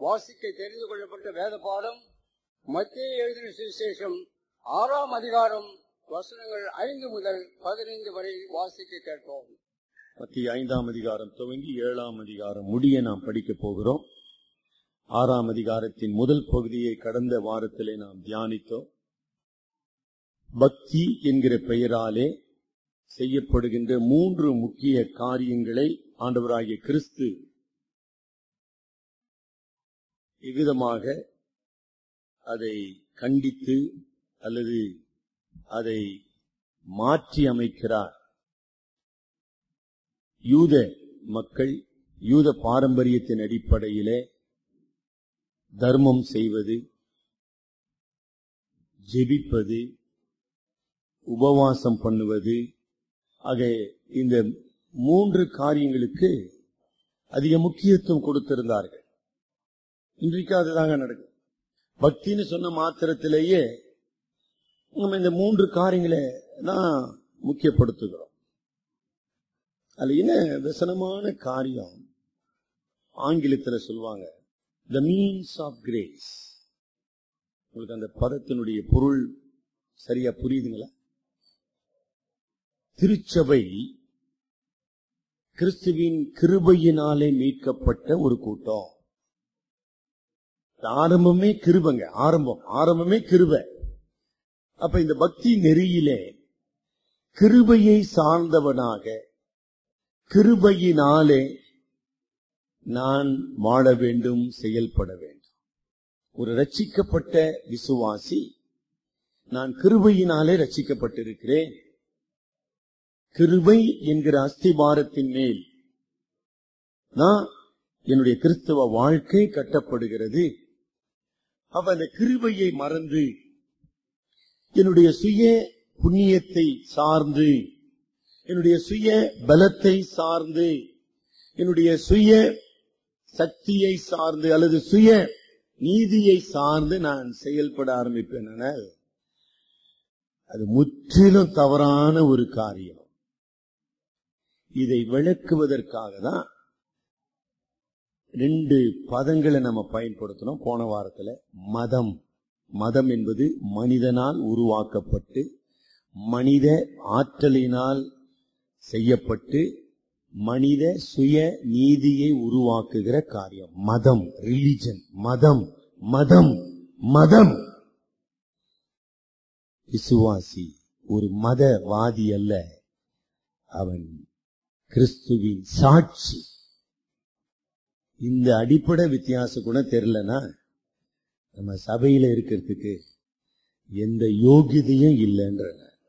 வாசிக்க தெரிந்து கொள்ளப்பட்ட வேத பாடம் மத்திய எழுதின சுவிசேஷம் ஆறாம் அதிகாரம் வசனங்கள் ஐந்து முதல் பதினைந்து வரை வாசிக்க கேட்போம் மத்திய ஐந்தாம் அதிகாரம் துவங்கி ஏழாம் அதிகாரம் முடிய நாம் படிக்கப் போகிறோம் ஆறாம் அதிகாரத்தின் முதல் பகுதியை கடந்த வாரத்திலே நாம் தியானித்தோம் பக்தி என்கிற பெயராலே செய்யப்படுகின்ற மூன்று முக்கிய காரியங்களை ஆண்டவராகிய கிறிஸ்து இவ்விதமாக அதை கண்டித்து அல்லது அதை மாற்றி அமைக்கிறார் யூத மக்கள் யூத பாரம்பரியத்தின் அடிப்படையிலே தர்மம் செய்வது ஜெபிப்பது உபவாசம் பண்ணுவது ஆக இந்த மூன்று காரியங்களுக்கு அதிக முக்கியத்துவம் கொடுத்திருந்தார்கள் இன்றைக்கு அதுதாங்க நடக்குது பக்தின்னு சொன்ன மாத்திரத்திலேயே நம்ம இந்த மூன்று காரியங்களை தான் முக்கியப்படுத்துகிறோம் அதுல என்ன விசனமான காரியம் ஆங்கிலத்துல சொல்லுவாங்க த மீன்ஸ் ஆஃப் கிரேஸ் உங்களுக்கு அந்த பதத்தினுடைய பொருள் சரியா புரியுதுங்களா திருச்சபை கிறிஸ்துவின் கிருபையினாலே மீட்கப்பட்ட ஒரு கூட்டம் ஆரம்பமே கிருபங்க ஆரம்பம் ஆரம்பமே கிருபை அப்ப இந்த பக்தி நெறியிலே கிருபையை சார்ந்தவனாக கிருபையினாலே நான் வாழ வேண்டும் செயல்பட வேண்டும் ஒரு ரட்சிக்கப்பட்ட விசுவாசி நான் கிருபையினாலே ரட்சிக்கப்பட்டிருக்கிறேன் கிருபை என்கிற அஸ்திபாரத்தின் மேல் நான் என்னுடைய கிறிஸ்தவ வாழ்க்கை கட்டப்படுகிறது அப்ப அந்த கிருபையை மறந்து என்னுடைய சுய புண்ணியத்தை சார்ந்து என்னுடைய சுய பலத்தை சார்ந்து என்னுடைய சுய சக்தியை சார்ந்து அல்லது சுய நீதியை சார்ந்து நான் செயல்பட ஆரம்பிப்பேன் அது முற்றிலும் தவறான ஒரு காரியம் இதை விளக்குவதற்காக தான் ரெண்டு பதங்களை நம்ம பயன்படுத்தணும் போன வாரத்துல மதம் மதம் என்பது மனிதனால் உருவாக்கப்பட்டு மனித ஆற்றலினால் செய்யப்பட்டு மனித சுய நீதியை உருவாக்குகிற காரியம் மதம் ரிலிஜன் மதம் மதம் மதம் விசுவாசி ஒரு மதவாதி அல்ல அவன் கிறிஸ்துவின் சாட்சி இந்த அடிப்படை வித்தியாசம் கூட தெரியலனா நம்ம சபையில இருக்கிறதுக்கு எந்த யோகியதையும் இல்லைன்ற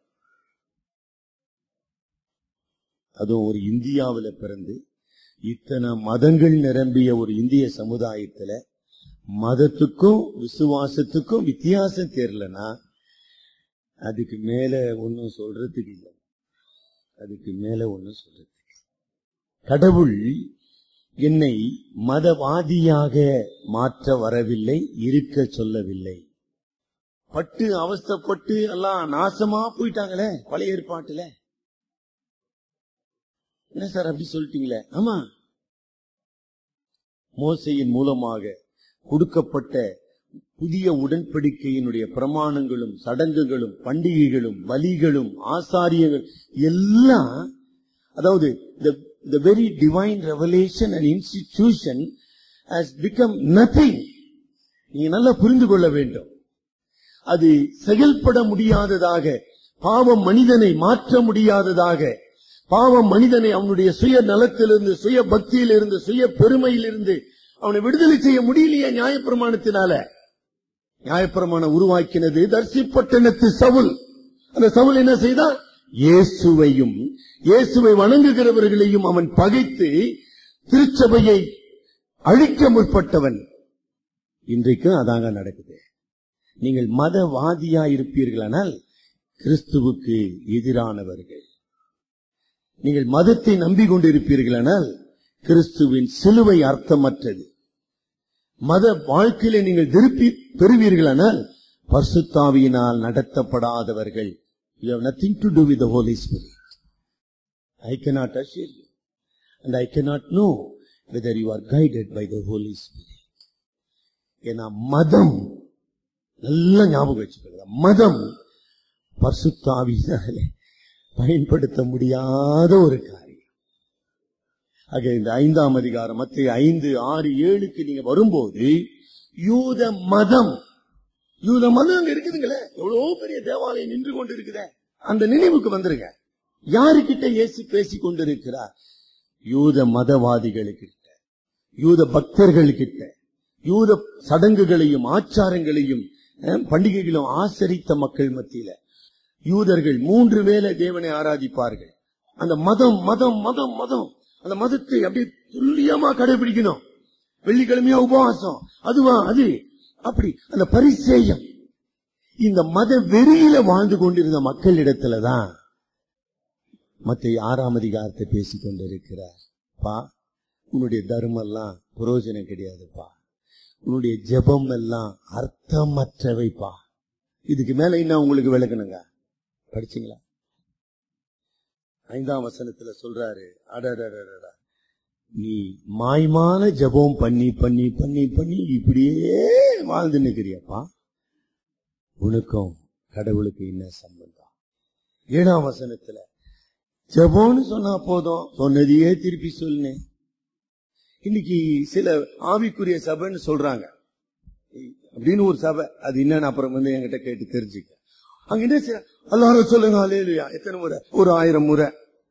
அதுவும் ஒரு இந்தியாவில பிறந்து இத்தனை மதங்கள் நிரம்பிய ஒரு இந்திய சமுதாயத்துல மதத்துக்கும் விசுவாசத்துக்கும் வித்தியாசம் தெரியலனா அதுக்கு மேல ஒன்னும் சொல்றதுக்கு இல்லை அதுக்கு மேல ஒன்னும் சொல்றதுக்கு கடவுள் என்னை மதவாதியாக மாற்ற வரவில்லை இருக்க சொல்லவில்லை பட்டு அவஸ்தப்பட்டு எல்லாம் நாசமா போயிட்டாங்களே பழைய ஏற்பாட்டுல என்ன சார் அப்படி சொல்லிட்டீங்களே ஆமா மோசையின் மூலமாக கொடுக்கப்பட்ட புதிய உடன்படிக்கையினுடைய பிரமாணங்களும் சடங்குகளும் பண்டிகைகளும் பலிகளும் ஆசாரியங்கள் எல்லாம் அதாவது the very divine revelation and institution has become nothing நீங்க நல்லா புரிந்து கொள்ள வேண்டும் அது செயல்பட முடியாததாக பாவம் மனிதனை மாற்ற முடியாததாக பாவம் மனிதனை அவனுடைய சுய நலத்திலிருந்து சுய பக்தியிலிருந்து சுய பெருமையிலிருந்து அவனை விடுதலை செய்ய முடியலையே நியாயப்பிரமாணத்தினால நியாயப்பிரமாணம் உருவாக்கினது தர்சிப்பட்டணத்து சவுல் அந்த சவுல் என்ன செய்தான் இயேசுவையும் இயேசுவை வணங்குகிறவர்களையும் அவன் பகைத்து திருச்சபையை அழிக்க முற்பட்டவன் இன்றைக்கும் அதாங்க நடக்குது நீங்கள் மதவாதியா இருப்பீர்களானால் கிறிஸ்துவுக்கு எதிரானவர்கள் நீங்கள் மதத்தை நம்பிக்கொண்டிருப்பீர்களானால் கிறிஸ்துவின் சிலுவை அர்த்தமற்றது மத வாழ்க்கையில நீங்கள் திருப்பி பெறுவீர்களானால் பர்சுத்தாவியினால் நடத்தப்படாதவர்கள் you have nothing to do with holy spirit I cannot assure you. And I cannot know whether you are guided by the Holy Spirit. ஏன்னா மதம் நல்லா ஞாபகம் வச்சுக்கோங்க மதம் பர்சுத்தாவினாலே பயன்படுத்த முடியாத ஒரு காரியம் ஆக இந்த ஐந்தாம் அதிகாரம் மத்திய ஐந்து ஆறு ஏழுக்கு நீங்க வரும்போது யூத மதம் யூத மதம் அங்க இருக்குதுங்களே எவ்வளவு பெரிய தேவாலயம் நின்று கொண்டு இருக்குதே அந்த நினைவுக்கு வந்துருங்க யாருக்கிட்ட இயேசு பேசிக் கொண்டிருக்கிறார் யூத மதவாதிகளுக்கிட்ட யூத பக்தர்களுக்கிட்ட யூத சடங்குகளையும் ஆச்சாரங்களையும் அஹ், பண்டிகைகளும் ஆசரித்த மக்கள் மத்தியில யூதர்கள் மூன்று வேளை தேவனை ஆராதிப்பார்கள் அந்த மதம் மதம் மதம் மதம் அந்த மதத்தை அப்படியே துல்லியமா கடைபிடிக்கணும் வெள்ளிக்கிழமையா உபவாசம் அதுவா அது அப்படி அந்த பரிசேயம் இந்த மத வெறியில வாழ்ந்து கொண்டிருந்த மக்களிடத்துலதான் மத்திய ஆறாம் அதிகாரத்தை பேசிக் கொண்டிருக்கிறார் பா உன்னுடைய தர்மம் எல்லாம் புரோஜனம் கிடையாதுப்பா உன்னுடைய ஜெபம் எல்லாம் அர்த்தமற்றவைப்பா இதுக்கு மேல என்ன உங்களுக்கு விளக்கணுங்க படிச்சீங்களா ஐந்தாம் வசனத்துல சொல்றாரு அடடடடடா நீ மாய்மான ஜெபம் பண்ணி பண்ணி பண்ணி பண்ணி இப்படியே வாழ்ந்து நிக்கிறியப்பா உனக்கும் கடவுளுக்கு என்ன சம்பந்தம் ஏழாம் வசனத்துல ஜெபம்னு சொன்னா போதும் சொன்னதையே திருப்பி சொல்லுனேன் இன்னைக்கு சில ஆவிக்குரிய சபைன்னு சொல்றாங்க அப்படின்னு ஒரு சபை அது என்னன்னு அப்புறம் வந்து என்கிட்ட கேட்டு தெரிஞ்சுக்க அங்க என்ன செய்ய- எல்லாரும் சொல்லுங்க அலேலுயா எத்தனை முறை ஒரு ஆயிரம் முறை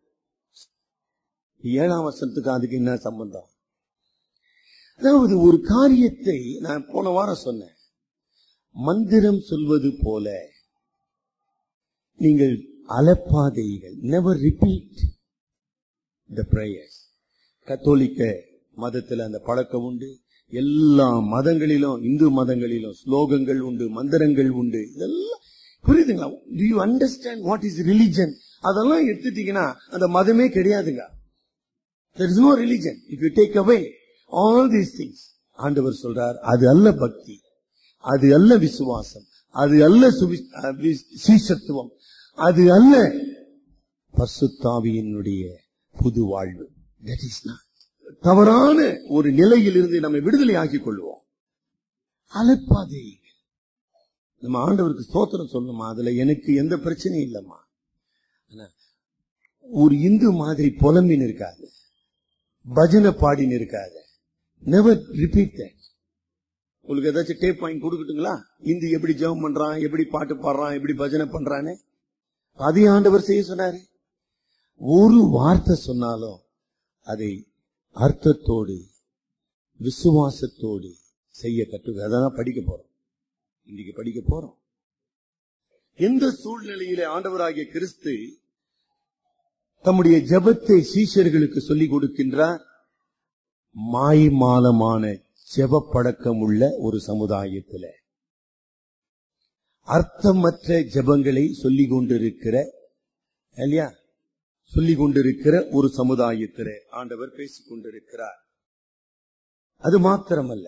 ஏழாம் வருஷத்துக்கு அதுக்கு என்ன சம்பந்தம் அதாவது ஒரு காரியத்தை நான் போன வாரம் சொன்னேன் மந்திரம் சொல்வது போல நீங்கள் அலப்பாதைகள் நெவர் ரிப்பீட் த பிரேயர்ஸ் கத்தோலிக்க மதத்துல அந்த பழக்கம் உண்டு எல்லா மதங்களிலும் இந்து மதங்களிலும் ஸ்லோகங்கள் உண்டு மந்திரங்கள் உண்டு இதெல்லாம் புரியுதுங்களா do you understand what is religion அதெல்லாம் எடுத்துட்டீங்கன்னா அந்த மதமே கிடையாதுங்க there is no religion if you take away all these things ஆண்டவர் சொல்றார் அது அல்ல பக்தி அது அல்ல விசுவாசம் அது அல்ல சுவி- அஹ் வி- சீசத்துவம் அது அல்ல பர்சுத்தாவியினுடைய புது வாழ்வு தட் இஸ் தவறான ஒரு நிலையிலிருந்து நம்மை விடுதலை ஆக்கிக் கொள்வோம் அலப்பாதே நம்ம ஆண்டவருக்கு ஸ்தோத்திரம் சொல்லணுமா அதுல எனக்கு எந்த பிரச்சனையும் இல்லம்மா ஆனா, ஒரு இந்து மாதிரி புலம்பின்னு இருக்காது பஜனை பாடின்னு இருக்காது நெவர் ரிப்பீட் தட் உங்களுக்கு ஏதாச்சும் டேப் வாங்கி கொடுக்கட்டுங்களா இந்தி எப்படி ஜெபம் பண்றான் எப்படி பாட்டு பாடுறான் எப்படி பஜனை பண்றான்னு அதே ஆண்டவர் செய்ய சொன்னாரு ஒரு வார்த்தை சொன்னாலும் அதை அர்த்தத்தோடு விசுவாசத்தோடு செய்ய கற்று அதான் படிக்க போறோம் இன்னைக்கு படிக்க போறோம் எந்த சூழ்நிலையிலே ஆண்டவராகிய கிறிஸ்து தம்முடைய ஜெபத்தை சீஷர்களுக்கு சொல்லிக் கொடுக்கின்றார் மாய்மாலமான ஜெப பழக்கம் உள்ள ஒரு சமுதாயத்தில் அர்த்தமற்ற ஜெபங்களை சொல்லிக் கொண்டிருக்கிற இல்லையா சொல்லிக் கொண்டிருக்கிற ஒரு சமுதாயத்தில் ஆண்டவர் பேசிக் கொண்டிருக்கிறார் அது மாத்திரமல்ல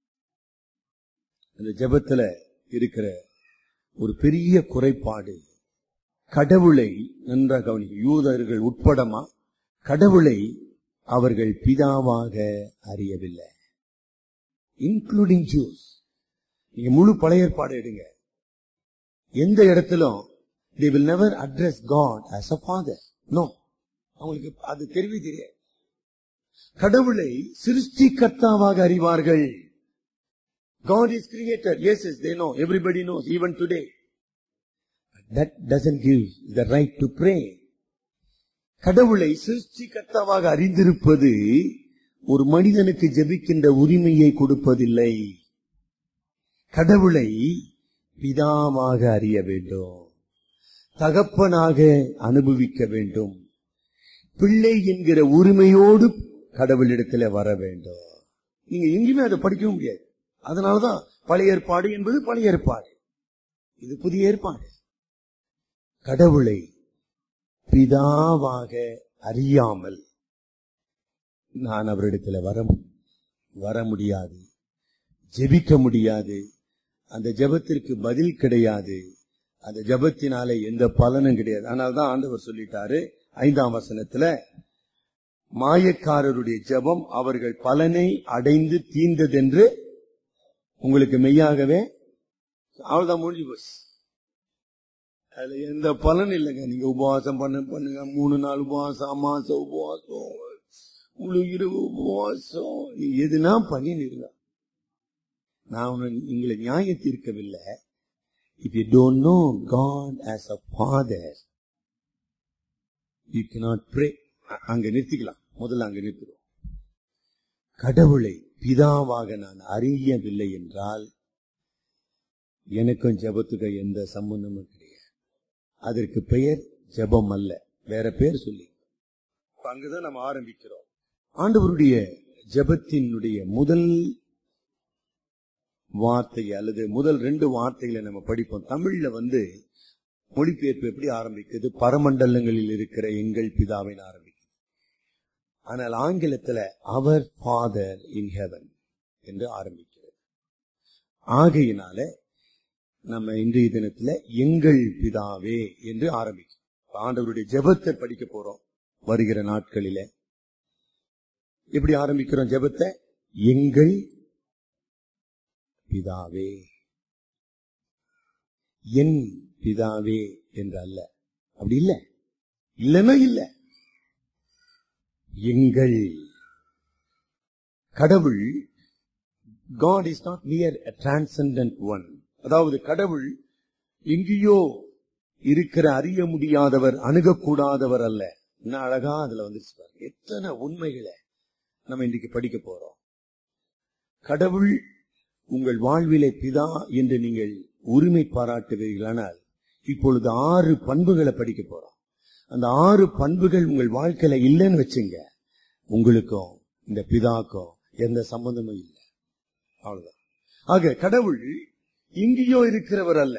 அந்த ஜெபத்துல இருக்கிற ஒரு பெரிய குறைபாடு கடவுளை நன்றாக கவனிக்க யூதர்கள் உட்படமா கடவுளை அவர்கள் பிதாவாக அறியவில்லை இன்க்ளூடிங் ஜூஸ் நீங்க முழு பழைய ஏற்பாடு எடுங்க எந்த இடத்திலும் they will never address God as a father no அவங்களுக்கு அது தெரியவே தெரியாது கடவுளை சிருஷ்டிகர்த்தாவாக அறிவார்கள் God is creator yes yes they know everybody knows even today that doesn't give the right to pray கடவுளை சிருஷ்டிகர்த்தாவாக அறிந்திருப்பது ஒரு மனிதனுக்கு ஜெபிக்கின்ற உரிமையை கொடுப்பதில்லை கடவுளை பிதாவாக அறிய வேண்டும் தகப்பனாக அனுபவிக்க வேண்டும் பிள்ளை என்கிற உரிமையோடு கடவுளிடத்துல வர வேண்டும் நீங்க எங்கேயுமே அதை படிக்கவும் முடியாது அதனாலதான் பழைய ஏற்பாடு என்பது பழைய ஏற்பாடு இது புதிய ஏற்பாடு கடவுளை பிதாவாக அறியாமல் நான் அவரிடத்துல வர வர முடியாது ஜெபிக்க முடியாது அந்த ஜெபத்திற்கு பதில் கிடையாது அந்த ஜெபத்தினாலே எந்த பலனும் கிடையாது அதனால்தான் ஆண்டவர் சொல்லிட்டாரு ஐந்தாம் வசனத்துல மாயக்காரருடைய ஜெபம் அவர்கள் பலனை அடைந்து தீர்ந்ததென்று உங்களுக்கு மெய்யாகவே அவ்வளவுதான் முடிஞ்சு போச்சு அதுல எந்த பலன் இல்லைங்க நீங்க உபவாசம் பண்ண பண்ணுங்க மூணு நாள் உபவாசம் அமாச உபவாசம் முழு இரவு உபவாசம் நீங்க எதுனா பண்ணின்னு இருங்க நான் உன்னை- உங்களை நியாய தீர்க்கவில்லை if you don't know God as a father you cannot pray அ- அங்க நிறுத்திக்கலாம் முதல்ல அங்க நிறுத்துறோம் கடவுளை பிதாவாக நான் அறியவில்லை என்றால் எனக்கும் ஜெபத்துக்கு எந்த சம்பந்தமும் கிடையாது அதற்கு பெயர் ஜெபம் அல்ல வேற பேர் சொல்லி இப்ப அங்கதான் நம்ம ஆரம்பிக்கிறோம் ஆண்டவருடைய ஜெபத்தினுடைய முதல் வார்த்தை அல்லது முதல் ரெண்டு வார்த்தைகளை நம்ம படிப்போம் தமிழ்ல வந்து மொழிபெயர்ப்பு எப்படி ஆரம்பிக்குது பரமண்டலங்களில் இருக்கிற எங்கள் பிதாவின் ஆரம்பிக்குது ஆனால் ஆங்கிலத்துல அவர் ஃபாதர் இன் ஹெவன் என்று ஆரம்பிக்கிறது ஆகையினால நம்ம இன்றைய தினத்துல எங்கள் பிதாவே என்று ஆரம்பிக்கும் இப்ப ஆண்டவருடைய ஜெபத்தை படிக்க போறோம் வருகிற நாட்களில எப்படி ஆரம்பிக்கிறோம் ஜெபத்தை எங்கள் பிதாவே என் பிதாவே என்று அல்ல அப்படி இல்ல இல்லைன்னா இல்ல எங்கள் கடவுள் God is not mere a transcendent one அதாவது கடவுள் எங்கேயோ இருக்கிற அறிய முடியாதவர் அணுகக்கூடாதவர் அல்ல என்ன அழகா அதுல வந்துருச்சு பாருங்க எத்தனை உண்மைகளை நம்ம இன்னைக்கு படிக்க போறோம் கடவுள் உங்கள் வாழ்விலே பிதா என்று நீங்கள் உரிமை பாராட்டுவீர்களானால் இப்பொழுது ஆறு பண்புகளை படிக்க போறோம் அந்த ஆறு பண்புகள் உங்கள் வாழ்க்கையில இல்லைன்னு வச்சுங்க உங்களுக்கும் இந்த பிதாக்கும் எந்த சம்பந்தமும் இல்லை அவ்வளவுதான் ஆக கடவுள் எங்கேயோ இருக்கிறவர் அல்ல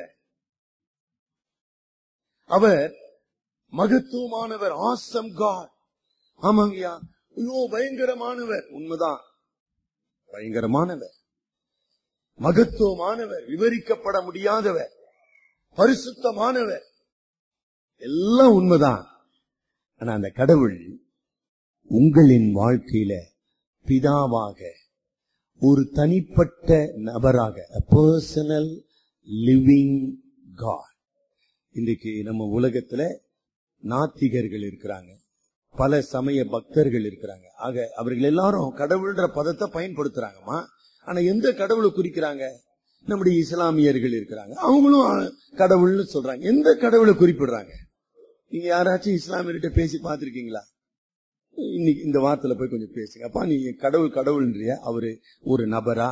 அவர் மகத்துவமானவர் ஆசம் காட் ஆமாங்கய்யா ஐயோ பயங்கரமானவர் உண்மைதான் பயங்கரமானவர் மகத்துவமானவர் விவரிக்கப்பட முடியாதவர் பரிசுத்தமானவர் எல்லாம் உண்மைதான் ஆனா அந்த கடவுள் உங்களின் வாழ்க்கையில பிதாவாக ஒரு தனிப்பட்ட நபராக பர்சனல் லிவிங் காட் இன்றைக்கு நம்ம உலகத்துல நாத்திகர்கள் இருக்கிறாங்க பல சமய பக்தர்கள் இருக்கிறாங்க ஆக அவர்கள் எல்லாரும் கடவுள்ன்ற பதத்தை பயன்படுத்துறாங்கம்மா ஆனா எந்த கடவுளை குறிக்கிறாங்க நம்முடைய இஸ்லாமியர்கள் இருக்கிறாங்க அவங்களும் கடவுள்னு சொல்றாங்க எந்த கடவுளை குறிப்பிடுறாங்க நீங்க யாராச்சும் இஸ்லாமியர்கிட்ட பேசி பார்த்திருக்கீங்களா இன்னைக்கு இந்த வார்த்தையில போய் கொஞ்சம் பேசுங்க அப்பா நீங்க கடவுள் கடவுள்ன்றிய அவரு ஒரு நபரா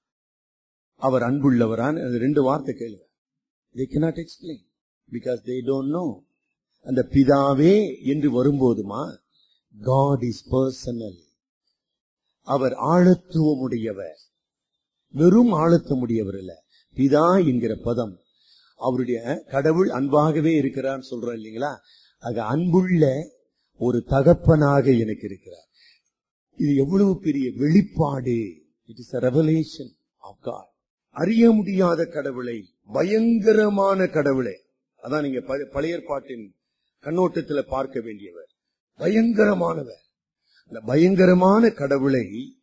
அவர் அன்புள்ளவரான்னு அது ரெண்டு வார்த்தை கேளுங்க they cannot explain because they don't know அந்த பிதாவே என்று வரும்போதுமா God is personal அவர் ஆழத்துவமுடையவர் வெறும் ஆழத்துவமுடையவர் இல்ல பிதா என்கிற பதம் அவருடைய கடவுள் அன்பாகவே இருக்கிறார் சொல்றோம் இல்லைங்களா ஆக அன்புள்ள ஒரு தகப்பனாக எனக்கு இருக்கிறார் இது எவ்வளவு பெரிய வெளிப்பாடு it is revelation of God அறிய முடியாத கடவுளை பயங்கரமான கடவுளை அதான் நீங்க ப- பழைய ஏற்பாட்டின் கண்ணோட்டத்துல பார்க்க வேண்டியவர் பயங்கரமானவர் அந்த பயங்கரமான கடவுளை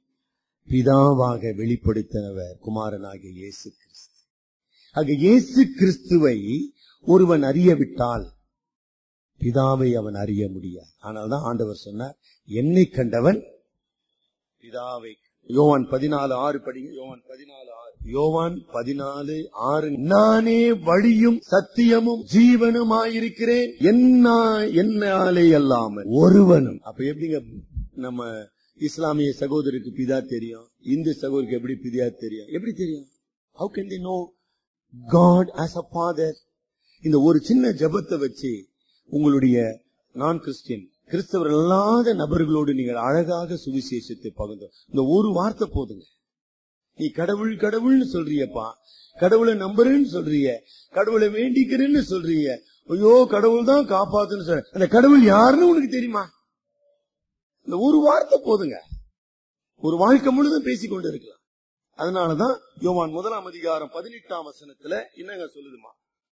பிதாவாக வெளிப்படுத்தினவர் குமாரனாகிய இயேசு கிறிஸ்து ஆக இயேசு கிறிஸ்துவை ஒருவன் அறியவிட்டால் பிதாவை அவன் அறிய முடியாது ஆனால்தான் ஆண்டவர் சொன்னார் என்னை கண்டவன் பிதாவை யோவான் பதினாலு ஆறு படிங்க யோவான் பதினாலு ஆறு யோவான் பதினாலு ஆறு நானே வழியும் சத்தியமும் ஜீவனுமாயிருக்கிறேன் என்ன என்னாலே அல்லாமல் ஒருவனும் அப்ப எப்படிங்க நம்ம இஸ்லாமிய சகோதரருக்கு பிதா தெரியும் இந்து சகோதரருக்கு எப்படி பிதா தெரியும் எப்படி தெரியும் how can they know God as a father இந்த ஒரு சின்ன ஜெபத்தை வச்சு உங்களுடைய நான் கிறிஸ்டியன் கிறிஸ்தவர் அல்லாத நபர்களோடு நீங்கள் அழகாக சுவிசேஷத்தை பகிர்ந்து இந்த ஒரு வார்த்தை போதுங்க நீ கடவுள் கடவுள்னு சொல்றியப்பா கடவுளை நம்புறேன்னு சொல்றிய கடவுளை வேண்டிக்கிறேன்னு சொல்றிய ஐயோ கடவுள் தான் காப்பாத்துன்னு சொல்ற அந்த கடவுள் யாருன்னு உனக்கு தெரியுமா இந்த ஒரு வார்த்தை போதுங்க ஒரு வாழ்க்கை முழுதும் பேசிக் கொண்டு இருக்கலாம் அதனாலதான் யோவான் முதலாம் அதிகாரம் பதினெட்டாம் வசனத்துல என்னங்க சொல்லுதுமா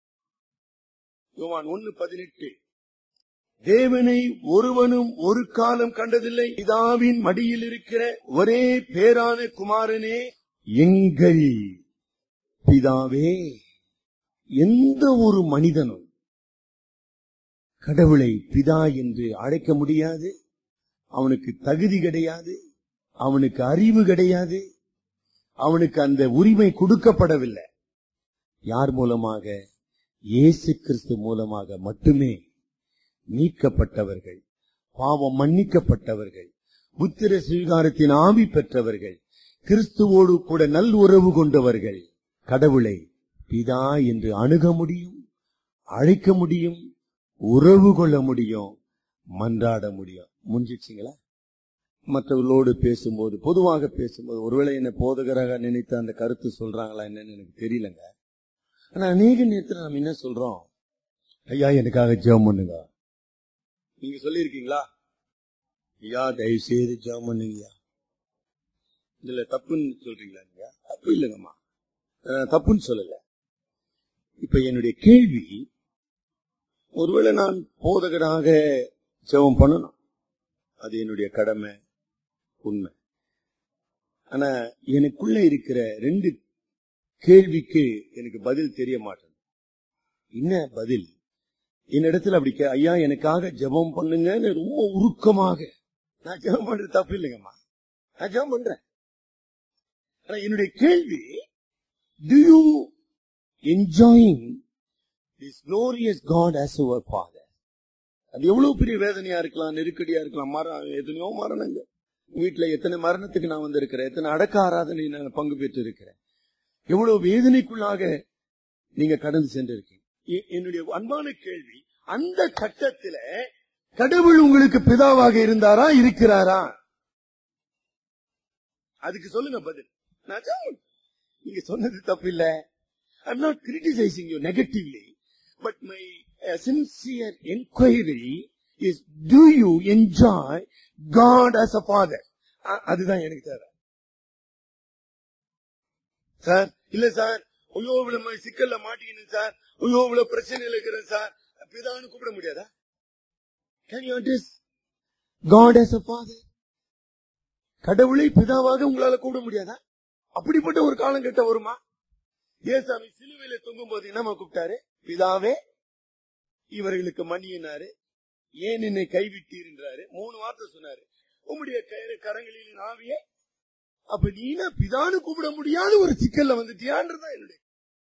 யோவான் ஒன்னு பதினெட்டு தேவனை ஒருவனும் ஒரு காலம் கண்டதில்லை பிதாவின் மடியில் இருக்கிற ஒரே பேரான குமாரனே எங்கள் பிதாவே எந்த ஒரு மனிதனும் கடவுளை பிதா என்று அழைக்க முடியாது அவனுக்கு தகுதி கிடையாது அவனுக்கு அறிவு கிடையாது அவனுக்கு அந்த உரிமை கொடுக்கப்படவில்லை யார் மூலமாக இயேசு கிறிஸ்து மூலமாக மட்டுமே நீக்கப்பட்டவர்கள் பாவம் மன்னிக்கப்பட்டவர்கள் புத்திர சுவீகாரத்தின் ஆவி பெற்றவர்கள் கிறிஸ்துவோடு கூட நல் உறவு கொண்டவர்கள் கடவுளை பிதா என்று அணுக முடியும் அழைக்க முடியும் உறவு கொள்ள முடியும் மன்றாட முடியும் முடிஞ்சிச்சுங்களா மற்றவர்களோடு பேசும்போது பொதுவாக பேசும்போது ஒருவேளை என்ன போதகராக நினைத்து அந்த கருத்து சொல்றாங்களா என்னன்னு எனக்கு தெரியலங்க ஆனா அநேக நேரத்தில் நம்ம என்ன சொல்றோம் ஐயா எனக்காக ஜெபம் பண்ணுங்க நீங்க சொல்லியிருக்கீங்களா ஐயா தயவு செய்து ஜெபம் பண்ணுங்கய்யா இதுல தப்புன்னு சொல்றீங்களா நீங்க தப்பு இல்லைங்கம்மா அஹ் தப்புன்னு சொல்லல இப்ப என்னுடைய கேள்வி ஒருவேளை நான் போதகராக ஜெபம் பண்ணணும் அது என்னுடைய கடமை உண்மை ஆனா எனக்குள்ள இருக்கிற ரெண்டு கேள்விக்கு எனக்கு பதில் தெரிய மாட்டேன் என்ன பதில் என்னிடத்துல அப்படி கே- ஐயா எனக்காக ஜெபம் பண்ணுங்கன்னு ரொம்ப உருக்கமாக நான் ஜெபம் பண்றது தப்பு இல்லைங்கம்மா நான் ஜெபம் பண்றேன் ஆனா என்னுடைய கேள்வி do you enjoying this glorious God as our father அது எவ்வளவு பெரிய வேதனையா இருக்கலாம் நெருக்கடியா இருக்கலாம் மர எத்தனையோ மரணங்க வீட்டுல எத்தனை மரணத்துக்கு நான் வந்திருக்கிறேன் எத்தனை அடக்க ஆராதனை நான் பங்கு பெற்று இருக்கிறேன் எவ்வளவு வேதனைக்குள்ளாக நீங்க கடந்து சென்றிருக்கீங்க எ- என்னுடைய அன்பான கேள்வி அந்த கட்டத்துல கடவுள் உங்களுக்கு பிதாவாக இருந்தாரா இருக்கிறாரா அதுக்கு சொல்லுங்க பதில் நான் சொல்றேன். நீங்க சொன்னது தப்பு இல்ல I'm not criticizing you negatively, but my uh, sincere inquiry is, do you enjoy God as a father? அ- அதுதான் எனக்கு தேவை சார் இல்ல சார் ஐயோ இவ்வளவு ம- சிக்கல்ல மாட்டிக்கணும் சார் ஐயோ இவ்வளவு பிரச்சனையில இருக்கிறேன் சார் பிதான்னு கூப்பிட முடியாதா can you address God as a father கடவுளை பிதாவாக உங்களால கூப்பிட முடியாதா அப்படிப்பட்ட ஒரு காலங்கட்ட வருமா ஏசாமி சிலுவையில தொங்கும் போது என்னமா கூப்பிட்டாரு பிதாவே இவர்களுக்கு மன்னியினாரு ஏன் என்னை கைவிட்டீர் என்றாரு மூணு வார்த்தை சொன்னாரு உம்முடைய கயிறு கரங்களில் ஆவியே அப்ப நீனா பிதான்னு கூப்பிட முடியாத ஒரு சிக்கல்ல வந்துட்டியான்றதான் என்னுடைய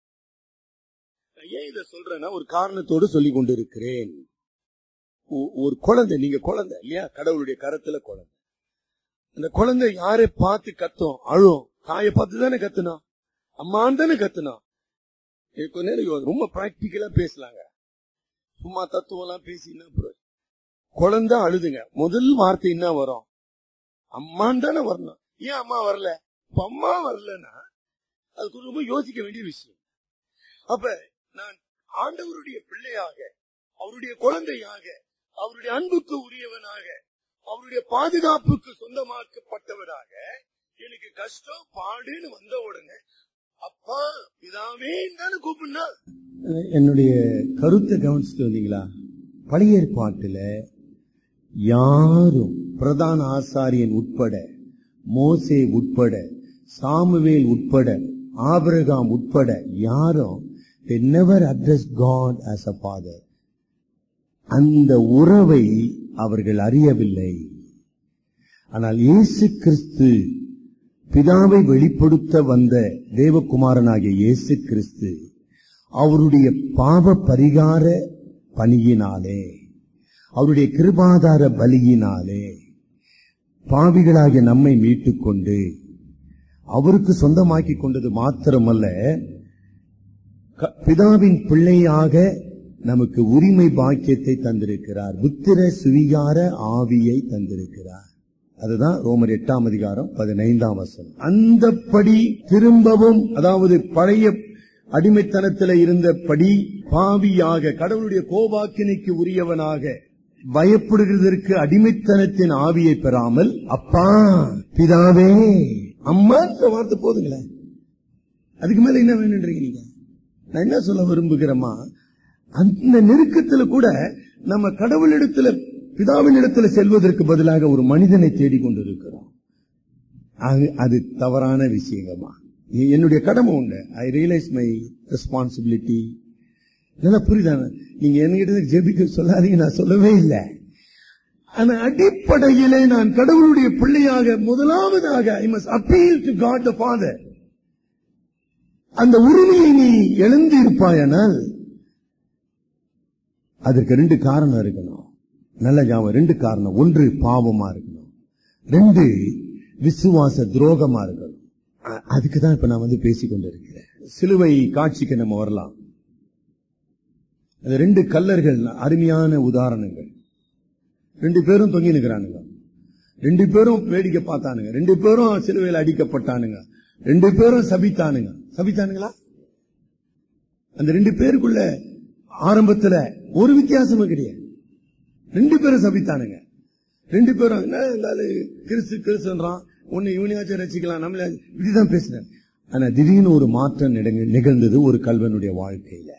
நான் ஏன் இத சொல்றேன்னா ஒரு காரணத்தோடு சொல்லி கொண்டிருக்கிறேன் ஒ- ஒரு குழந்தை நீங்க குழந்தை இல்லையா கடவுளுடைய கரத்துல குழந்தை அந்த குழந்தை யாரை பார்த்து கத்தும் அழும் தாயை பார்த்து தானே கத்துனோம் அம்மான்னு தானே கத்துனோம் இது கொஞ்ச நேரம் யோ- ரொம்ப பிராக்டிக்கலா பேசலாங்க சும்மா தத்துவம் எல்லாம் பேசி என்ன பிரயோஜனம்? குழந்தை அழுதுங்க முதல் வார்த்தை என்ன வரும் அம்மான்னு தானே வரணும் ஏன் அம்மா வரல இப்ப அம்மா வரலன்னா அதுக்கு ரொம்ப யோசிக்க வேண்டிய விஷயம் அப்ப நான் ஆண்டவருடைய பிள்ளையாக அவருடைய குழந்தையாக அவருடைய அன்புக்கு உரியவனாக அவருடைய பாதுகாப்புக்கு சொந்தமாக்கப்பட்டவராக எனக்கு கஷ்டம் பாடுன்னு வந்த உடனே அப்பா பிதாவே தானே கூப்பிடுனா என்னுடைய கருத்தை கவனிச்சுட்டு வந்தீங்களா பழைய ஏற்பாட்டுல யாரும் பிரதான ஆசாரியன் உட்பட மோசே உட்பட சாமுவேல் உட்பட ஆபிரகாம் உட்பட யாரும் they never address God as a father அந்த உறவை அவர்கள் அறியவில்லை ஆனால் இயேசு கிறிஸ்து பிதாவை வெளிப்படுத்த வந்த தேவகுமாரனாகிய இயேசு கிறிஸ்து அவருடைய பாவ பரிகார பணியினாலே அவருடைய கிருபாதார பலியினாலே பாவிகளாகிய நம்மை மீட்டுக்கொண்டு அவருக்கு சொந்தமாக்கி கொண்டது மாத்திரமல்ல க- பிதாவின் பிள்ளையாக நமக்கு உரிமை பாக்கியத்தை தந்திருக்கிறார் புத்திர சுவிகார ஆவியை தந்திருக்கிறார் அதுதான் ரோமர் எட்டாம் அதிகாரம் பதினைந்தாம் வசனம் அந்தப்படி திரும்பவும் அதாவது பழைய அடிமைத்தனத்தில் இருந்தபடி பாவியாக கடவுளுடைய கோபாக்கினைக்கு உரியவனாக பயப்படுகிறதற்கு அடிமைத்தனத்தின் ஆவியை பெறாமல் அப்பா பிதாவே அம்மா வார்த்தை போதுங்களேன் அதுக்கு மேல என்ன வேணுன்றீங்க நீங்க நான் என்ன சொல்ல விரும்புகிறேமா அந்த நெருக்கத்துல கூட நம்ம கடவுளிடத்துல பிதாவின் இடத்துல செல்வதற்கு பதிலாக ஒரு மனிதனை தேடிக் கொண்டிருக்கிறோம் அது- அது தவறான விஷயங்கம்மா எ- என்னுடைய கடமை உண்டு ஐ ரியலைஸ் மை ரெஸ்பான்சிபிலிட்டி நல்லா புரியுதா நீங்க என்கிட்ட ஜெபிக்க சொல்லாதீங்க நான் சொல்லவே இல்லை ஆனா அடிப்படையிலே நான் கடவுளுடைய பிள்ளையாக முதலாவதாக I must appeal to God the father அந்த உரிமையை நீ எழுந்து இருப்பாயானால் அதற்கு ரெண்டு காரணம் இருக்கணும் நல்ல ஞாபகம் ரெண்டு காரணம் ஒன்று பாவமா இருக்கணும் ரெண்டு விசுவாச துரோகமா இருக்கணும் அ- அதுக்கு தான் இப்ப நான் வந்து பேசிக் கொண்டிருக்கிறேன் சிலுவை காட்சிக்கு நம்ம வரலாம் அந்த ரெண்டு கல்லர்கள் அருமையான உதாரணங்கள் ரெண்டு பேரும் தொங்கி நிற்கிறானுங்க ரெண்டு பேரும் வேடிக்கை பார்த்தானுங்க ரெண்டு பேரும் சிலுவையில் அடிக்கப்பட்டானுங்க ரெண்டு பேரும் சபித்தானுங்க சபித்தானுங்களா அந்த ரெண்டு பேருக்குள்ள ஆரம்பத்துல ஒரு வித்தியாசமும் கிடையாது ரெண்டு பேரும் சபித்தானுங்க ரெண்டு பேரும் என்ன இருந்தாலும் கிறிஸ்து கிறிஸ்துன்றான் ஒன்னு இவனையாச்சும் ரசிக்கலாம் நம்மள இப்படிதான் பேசினார் ஆனா திடீர்னு ஒரு மாற்றம் நிகழ்ந்து- நிகழ்ந்தது ஒரு கல்வனுடைய வாழ்க்கையில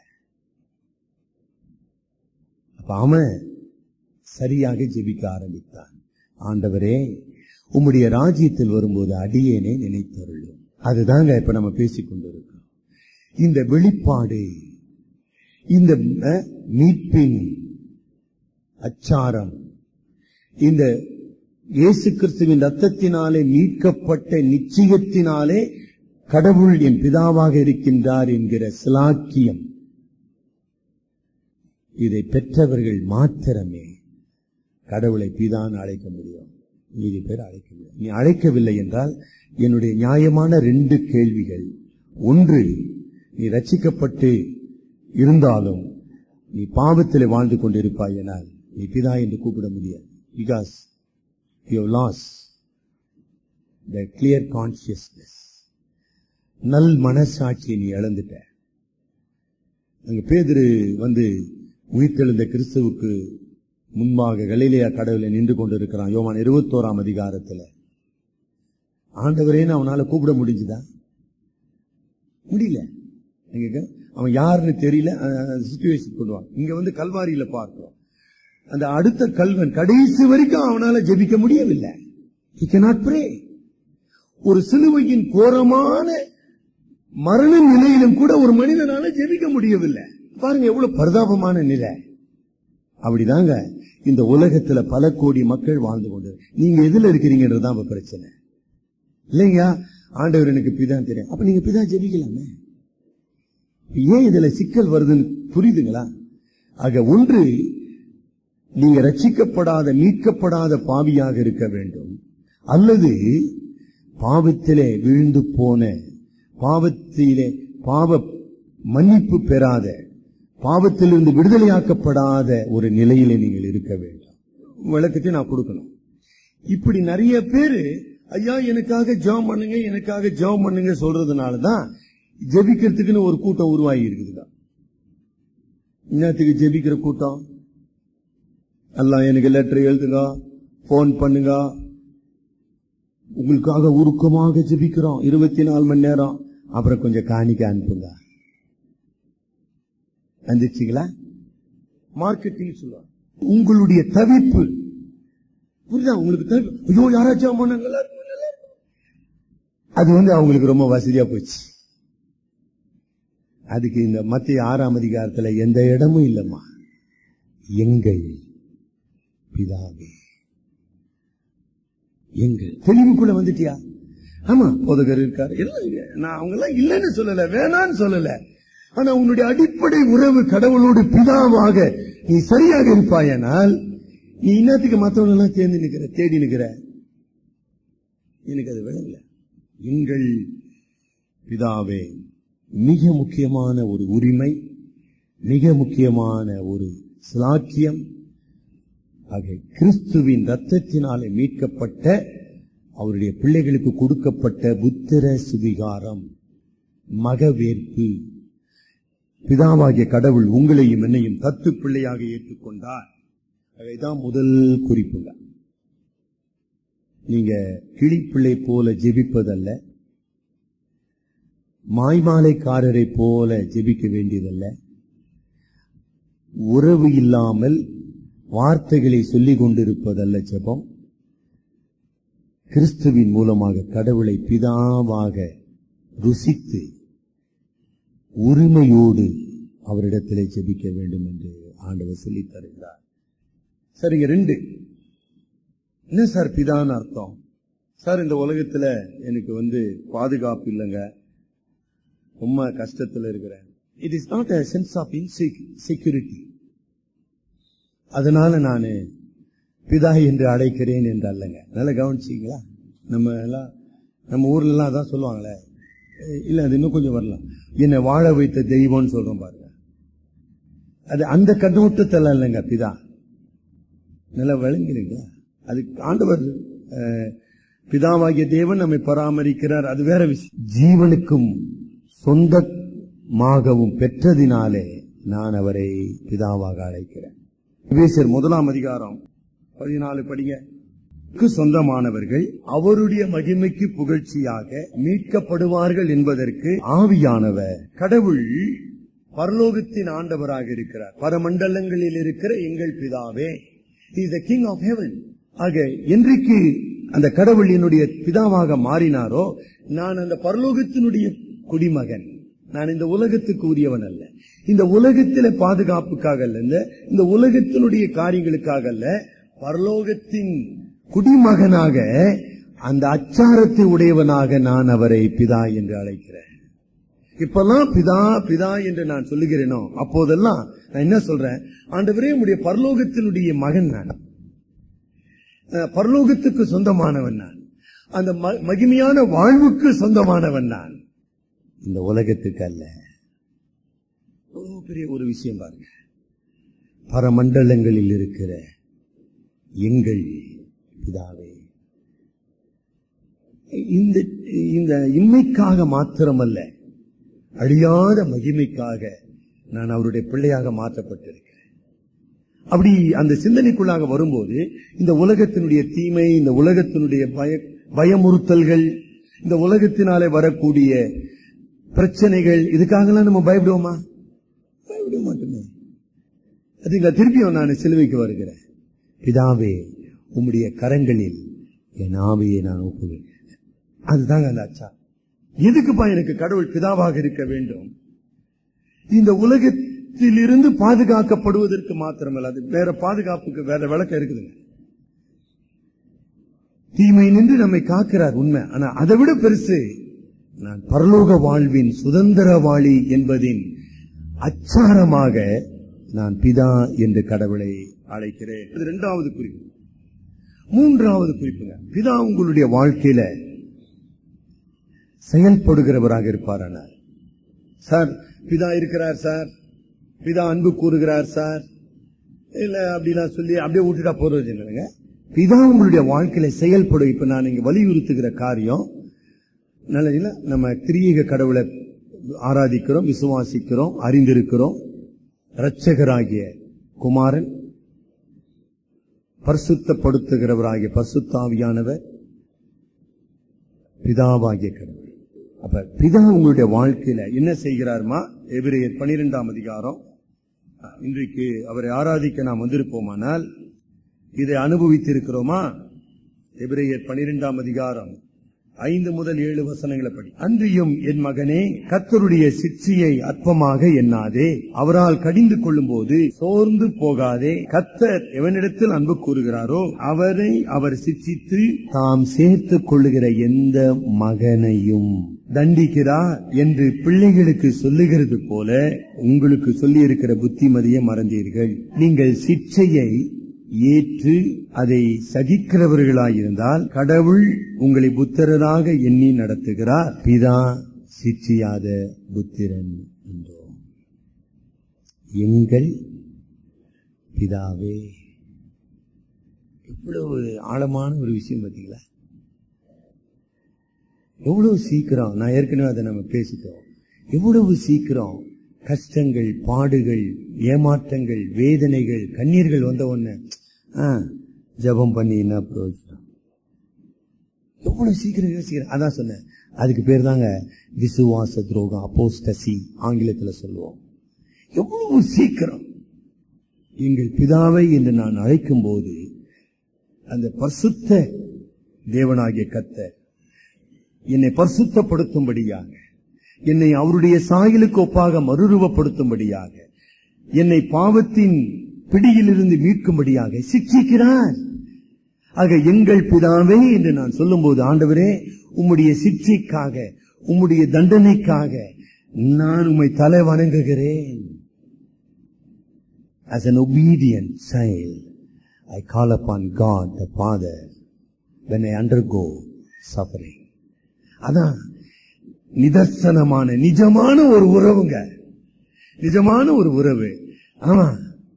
அப்ப அவன் சரியாக ஜெபிக்க ஆரம்பித்தான் ஆண்டவரே உம்முடைய ராஜ்யத்தில் வரும்போது அடியேனே நினைத்தருளும் அதுதாங்க இப்ப நம்ம பேசிக் கொண்டிருக்கோம் இந்த வெளிப்பாடு இந்த அஹ், மீட்பின் அச்சாரம் இந்த இயேசு கிறிஸ்துவின் ரத்தத்தினாலே மீட்கப்பட்ட நிச்சயத்தினாலே கடவுள் என் பிதாவாக இருக்கின்றார் என்கிற சிலாக்கியம் இதை பெற்றவர்கள் மாத்திரமே கடவுளை பிதான் அழைக்க முடியும் மீதி பேர் அழைக்க முடியும் நீ அழைக்கவில்லை என்றால் என்னுடைய நியாயமான ரெண்டு கேள்விகள் ஒன்று நீ ரட்சிக்கப்பட்டு இருந்தாலும் நீ பாவத்தில் வாழ்ந்து கொண்டிருப்பாய் எனால் நீ பிதா என்று கூப்பிட முடியாது because you lose the clear consciousness நல் மனசாட்சியை நீ இழந்துட்ட அங்க பேதுரு வந்து உயிர்த்தெழுந்த கிறிஸ்துவுக்கு முன்பாக கலிலேயா கடவுளை நின்று கொண்டிருக்கிறான் யோவான் இருபத்தோராம் அதிகாரத்துல ஆண்டவரேன்னு அவனால கூப்பிட முடிஞ்சுதா முடியல நீங்க அவன் யாருன்னு தெரியல சுச்சுவேஷன் கொண்டுவாங்க இங்க வந்து கல்வாரியில பார்க்கிறோம் அந்த அடுத்த கல்வன் கடைசி வரைக்கும் அவனால ஜெபிக்க முடியவில்லை he cannot pray ஒரு சிலுவையின் கோரமான மரண நிலையிலும் கூட ஒரு மனிதனால ஜெபிக்க முடியவில்லை பாருங்க எவ்வளவு பரிதாபமான நிலை அப்படிதாங்க இந்த உலகத்துல பல கோடி மக்கள் வாழ்ந்து கொண்டு நீங்க எதுல இருக்கிறீங்கன்றதுதான் இப்ப பிரச்சனை இல்லைங்க ஆண்டவர் எனக்கு பிதா தெரியும் அப்ப நீங்க பிதா ஜெபிக்கலாமே ஏன் இதுல சிக்கல் வருதுன்னு புரியுதுங்களா ஆக ஒன்று நீங்க ரட்சிக்கப்படாத மீட்கப்படாத பாவியாக இருக்க வேண்டும் அல்லது பாவத்திலே விழுந்து போன பாவத்திலே பாவ மன்னிப்பு பெறாத பாவத்திலிருந்து விடுதலையாக்கப்படாத ஒரு நிலையிலே நீங்கள் இருக்க வேண்டும் விளக்கத்தை நான் கொடுக்கணும் இப்படி நிறைய பேரு ஐயா எனக்காக ஜெபம் பண்ணுங்க எனக்காக ஜெபம் பண்ணுங்க சொல்றதுனாலதான் ஜெபிக்கிறதுக்குன்னு ஒரு கூட்டம் உருவாகி இருக்குதுங்க இன்னத்துக்கு ஜெபிக்கிற கூட்டம் எல்லாம் எனக்கு லெட்டர் எழுதுங்க போன் பண்ணுங்க உங்களுக்காக உருக்கமாக ஜெபிக்கிறோம் இருபத்தி நாலு மணி நேரம் அப்புறம் கொஞ்சம் காணிக்க அனுப்புங்க வந்துச்சுங்களா மார்க்கெட்டிங் சொல்லுவாங்க உங்களுடைய தவிப்பு புரியுதா உங்களுக்கு தவிப்பு ஐயோ யாராச்சும் பண்ணாங்க, நல்லா இருக்கும், நல்லா இருக்கும். அது வந்து அவங்களுக்கு ரொம்ப வசதியா போச்சு அதுக்கு இந்த மத்திய ஆறாம் அதிகாரத்துல எந்த இடமும் இல்லம்மா எங்கள் பிதாவே எங்கள் தெளிவுக்குள்ள வந்துட்டியா ஆமா போதகர் இருக்காரு எல்லாம் இங்க. நான் அவங்க எல்லாம் இல்லைன்னு சொல்லல வேணான்னு சொல்லல ஆனா உன்னுடைய அடிப்படை உறவு கடவுளோடு பிதாவாக நீ சரியாக இருப்பாயானால் நீ இன்னத்துக்கு மத்தவங்க எல்லாம் தேர்ந்து நிக்கிற தேடி நிக்கிற எனக்கு அது விளங்கல எங்கள் பிதாவே மிக முக்கியமான ஒரு உரிமை மிக முக்கியமான ஒரு சிலாக்கியம் ஆக கிறிஸ்துவின் ரத்தத்தினாலே மீட்கப்பட்ட அவருடைய பிள்ளைகளுக்கு கொடுக்கப்பட்ட புத்திர சுவிகாரம் மகவேற்பு பிதாவாகிய கடவுள் உங்களையும் என்னையும் தத்து பிள்ளையாக ஏற்றுக்கொண்டார் அதைதான் முதல் குறிப்புங்க நீங்க கிளிப்பிள்ளை போல ஜெபிப்பதல்ல மாய்மாலைக்காரரை போல ஜெபிக்க வேண்டியதல்ல உறவு இல்லாமல் வார்த்தைகளை சொல்லிக் கொண்டிருப்பதல்ல ஜெபம் கிறிஸ்துவின் மூலமாக கடவுளை பிதாவாக ருசித்து உரிமையோடு அவரிடத்திலே ஜெபிக்க வேண்டும் என்று ஆண்டவர் சொல்லித் தருகிறார் சரிங்க ரெண்டு என்ன சார் பிதான்னு அர்த்தம் சார் இந்த உலகத்துல எனக்கு வந்து பாதுகாப்பு இல்லைங்க ரொம்ப கஷ்டத்துல இருக்கிறேன் it is not a sense of insecurity அதனால நான் பிதா என்று அழைக்கிறேன் என்று அல்லங்க நல்லா கவனிச்சிங்களா நம்ம எல்லாம் நம்ம ஊர்ல எல்லாம் அதான் சொல்லுவாங்களே அஹ் இல்ல அது இன்னும் கொஞ்சம் வரலாம் என்னை வாழ வைத்த தெய்வம்னு சொல்றோம் பாருங்க அது அந்த கண்ணோட்டத்தில் இல்லைங்க பிதா நல்லா விளங்கிடுங்களா அது ஆண்டவர் அஹ், பிதாவாகிய தேவன் நம்மை பராமரிக்கிறார் அது வேற விஷயம் ஜீவனுக்கும் சொந்தமாகவும் பெற்றதினாலே நான் அவரை பிதாவாக அழைக்கிறேன் எபேசியர் முதலாம் அதிகாரம் பதினாலு படிங்க க்கு சொந்தமானவர்கள் அவருடைய மகிமைக்கு புகழ்ச்சியாக மீட்கப்படுவார்கள் என்பதற்கு ஆவியானவர் கடவுள் பரலோகத்தின் ஆண்டவராக இருக்கிறார் பரமண்டலங்களில் இருக்கிற எங்கள் பிதாவே is the king of heaven ஆக என்றைக்கு அந்த கடவுள் என்னுடைய பிதாவாக மாறினாரோ நான் அந்த பரலோகத்தினுடைய குடிமகன் நான் இந்த உலகத்துக்கு உரியவன் அல்ல இந்த உலகத்தில பாதுகாப்புக்காக அல்ல இந்த உலகத்தினுடைய காரியங்களுக்காக அல்ல பரலோகத்தின் குடிமகனாக அந்த அச்சாரத்தை உடையவனாக நான் அவரை பிதா என்று அழைக்கிறேன் இப்பெல்லாம் பிதா பிதா என்று நான் சொல்லுகிறேனோ அப்போதெல்லாம் நான் என்ன சொல்றேன் ஆண்டவரே உடைய பரலோகத்தினுடைய மகன் நான் அஹ், பரலோகத்துக்கு சொந்தமானவன் நான் அந்த ம- மகிமையான வாழ்வுக்கு சொந்தமானவன் நான் இந்த உலகத்துக்கு அல்ல எவ்வளவு பெரிய ஒரு விஷயம் பாருங்க பரமண்டலங்களில் இருக்கிற எங்கள் பிதாவே இந்த இந்த இன்மைக்காக மாத்திரமல்ல அழியாத மகிமைக்காக நான் அவருடைய பிள்ளையாக மாற்றப்பட்டிருக்கிறேன் அப்படி அந்த சிந்தனைக்குள்ளாக வரும்போது இந்த உலகத்தினுடைய தீமை இந்த உலகத்தினுடைய பய பயமுறுத்தல்கள் இந்த உலகத்தினாலே வரக்கூடிய பிரச்சனைகள் இதுக்காகலாம் நம்ம பயப்படுவோமா பயப்பட மாட்டோமே அதுங்க திருப்பியும் நான் சிலுவைக்கு வருகிறேன் பிதாவே உம்முடைய கரங்களில் என் ஆவியை நான் ஒப்புகிறேன் அதுதாங்க அந்த அச்சா எதுக்குப்பா எனக்கு கடவுள் பிதாவாக இருக்க வேண்டும் இந்த உலகத்திலிருந்து பாதுகாக்கப்படுவதற்கு மாத்திரமல்ல அது வேற பாதுகாப்புக்கு வேற விளக்கம் இருக்குதுங்க தீமை நின்று நம்மை காக்கிறார் உண்மை ஆனா அதை விட பெருசு நான் பரலோக வாழ்வின் சுதந்திரவாளி என்பதின் அச்சாரமாக நான் பிதா என்று கடவுளை அழைக்கிறேன் இது இரண்டாவது குறிப்பு மூன்றாவது குறிப்புங்க பிதா உங்களுடைய வாழ்க்கையில செயல்படுகிறவராக இருப்பாரானார் சார் பிதா இருக்கிறார் சார் பிதா அன்பு கூறுகிறார் சார் இல்ல அப்படிலாம் சொல்லி அப்படியே விட்டுட்டா போறது இல்லைங்க பிதா உங்களுடைய வாழ்க்கையில செயல்படும் இப்ப நான் இங்க வலியுறுத்துகிற காரியம் நல்லதுங்களா நம்ம திரியக கடவுளை ஆராதிக்கிறோம் விசுவாசிக்கிறோம் அறிந்திருக்கிறோம் இரட்சகராகிய குமாரன் பரிசுத்தப்படுத்துகிறவராகிய பரிசுத்தாவியானவர் பிதாவாகிய கடவுள் அப்ப பிதா உங்களுடைய வாழ்க்கையில என்ன செய்கிறார்மா எபிரேயர் பனிரெண்டாம் அதிகாரம் இன்றைக்கு அவரை ஆராதிக்க நாம் வந்திருப்போமானால் இதை அனுபவித்திருக்கிறோமா எபிரேயர் பனிரெண்டாம் அதிகாரம் ஐந்து முதல் ஏழு வசனங்களை படி அன்றியும் என் மகனே கர்த்தருடைய சிற்சியை அற்பமாக எண்ணாதே அவரால் கடிந்து கொள்ளும் போது சோர்ந்து போகாதே கர்த்தர் எவனிடத்தில் அன்பு கூறுகிறாரோ அவரை அவர் சிட்சித்து தாம் சேர்த்துக் கொள்ளுகிற எந்த மகனையும் தண்டிக்கிறார் என்று பிள்ளைகளுக்கு சொல்லுகிறது போல உங்களுக்கு சொல்லி இருக்கிற புத்திமதியை மறந்தீர்கள் நீங்கள் சிற்சையை ஏற்று அதை சகிக்கிறவர்களாயிருந்தால் கடவுள் உங்களை புத்திரராக எண்ணி நடத்துகிறார் பிதா சிற்றியாத புத்திரன் என்றோம் எங்கள் பிதாவே எவ்வளவு ஆழமான ஒரு விஷயம் பார்த்தீங்களா எவ்வளவு சீக்கிரம் நான் ஏற்கனவே அதை நம்ம பேசிட்டோம் எவ்வளவு சீக்கிரம் கஷ்டங்கள் பாடுகள் ஏமாற்றங்கள் வேதனைகள் கண்ணீர்கள் வந்த உடனே ஆ, ஜெபம் பண்ணி என்ன பிரயோஜனம் எவ்வளவு சீக்கிரம் யோசிக்கிறேன் அதான் சொன்னேன் அதுக்கு பேர் தாங்க விசுவாச துரோகம் அப்போஸ்டசி ஆங்கிலத்துல சொல்லுவோம் எவ்வளவு சீக்கிரம் எங்கள் பிதாவை என்று நான் அழைக்கும் போது அந்த பரிசுத்த தேவனாகிய கத்த என்னை பரிசுத்தப்படுத்தும்படியாக என்னை அவருடைய சாயலுக்கு ஒப்பாக மறுரூபப்படுத்தும்படியாக என்னை பாவத்தின் பிடியிலிருந்து மீட்கும்படியாக சிக்ஷிக்கிறார் ஆக எங்கள் பிதாவே என்று நான் சொல்லும்போது ஆண்டவரே உம்முடைய சிக்ஷைக்காக உம்முடைய தண்டனைக்காக நான் உம்மை தலை வணங்குகிறேன் As an obedient child, I call upon God the Father when I undergo suffering. அதான் நிதர்சனமான நிஜமான ஒரு உறவுங்க நிஜமான ஒரு உறவு ஆமா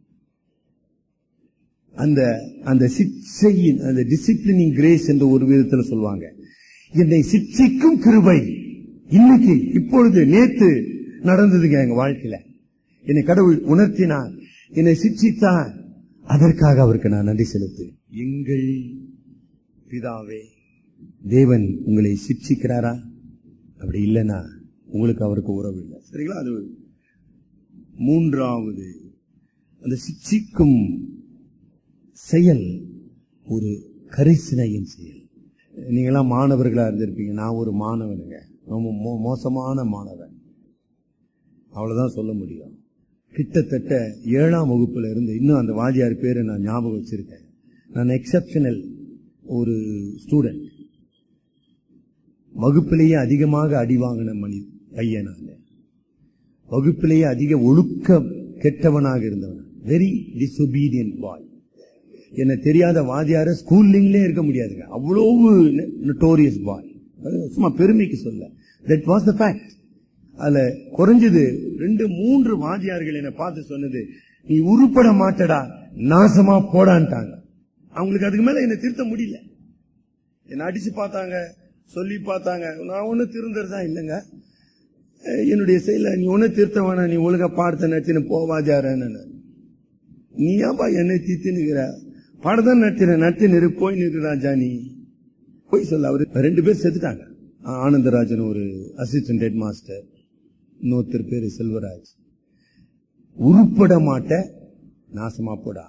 அந்த அந்த சிக்ஷையின் அந்த டிசிப்ளினிங் கிரேஸ் என்ற ஒரு விதத்தில் சொல்லுவாங்க என்னை சிக்ஷிக்கும் கிருபை இன்னைக்கு இப்பொழுது நேத்து நடந்ததுங்க எங்க வாழ்க்கையில என்னை கடவுள் உணர்த்தினார் என்னை சிக்ஷித்தார் அதற்காக அவருக்கு நான் நன்றி செலுத்து எங்கள் பிதாவே தேவன் உங்களை சிக்ஷிக்கிறாரா அப்படி இல்லைன்னா உங்களுக்கு அவருக்கு உறவு இல்லை சரிங்களா அது மூன்றாவது அந்த சிக்ஷிக்கும் செயல் ஒரு கரிசனையின் செயல் நீங்களாம் மாணவர்களா இருந்திருப்பீங்க நான் ஒரு மாணவனுங்க ரொம்ப மோ- மோசமான மாணவன் அவ்வளவுதான் சொல்ல முடியும் கிட்டத்தட்ட ஏழாம் வகுப்புல இருந்து இன்னும் அந்த வாத்தியார் பேரை நான் ஞாபகம் வச்சிருக்கேன் நான் எக்ஸப்ஷனல் ஒரு ஸ்டூடெண்ட் வகுப்பிலேயே அதிகமாக அடி வாங்கின மணி பையன் நான் வகுப்பிலேயே அதிக ஒழுக்க கெட்டவனாக இருந்தவன் வெரி டிசொபீடியன்ட் பாய் என்ன தெரியாத வாதியார ஸ்கூல்லிங்லே இருக்க முடியாதுங்க அவ்வளவு நோட்டோரியஸ் பாய் சும்மா பெருமைக்கு சொல்ல தட் வாஸ் த ஃபேக்ட் அதுல குறைஞ்சது ரெண்டு மூன்று வாதியார்கள் என்னை பார்த்து சொன்னது நீ உருப்பட மாட்டடா நாசமா போடான்ட்டாங்க அவங்களுக்கு அதுக்கு மேல என்ன திருத்த முடியல என்ன அடிச்சு பார்த்தாங்க சொல்லி பார்த்தாங்க நான் ஒண்ணு திருந்தறதா இல்லைங்க அஹ் என்னுடைய செயல நீ ஒண்ணு திருத்த வேணாம் நீ ஒழுங்கா பாடத்தை நச்சுன்னு போவாஜாரன்னு நீ ஏன்பா என்னை தீத்துனுக்கிற பாடதான் நட்டின நட்டு நிறு போய் நிறு ராஜா நீ போய் சொல்ல அவரு ரெண்டு பேர் செத்துட்டாங்க ஆ- ஆனந்தராஜன் ஒரு அசிஸ்டன்ட் ஹெட் மாஸ்டர் இன்னொருத்தர் பேரு செல்வராஜ் உருப்பட மாட்ட நாசமா போடா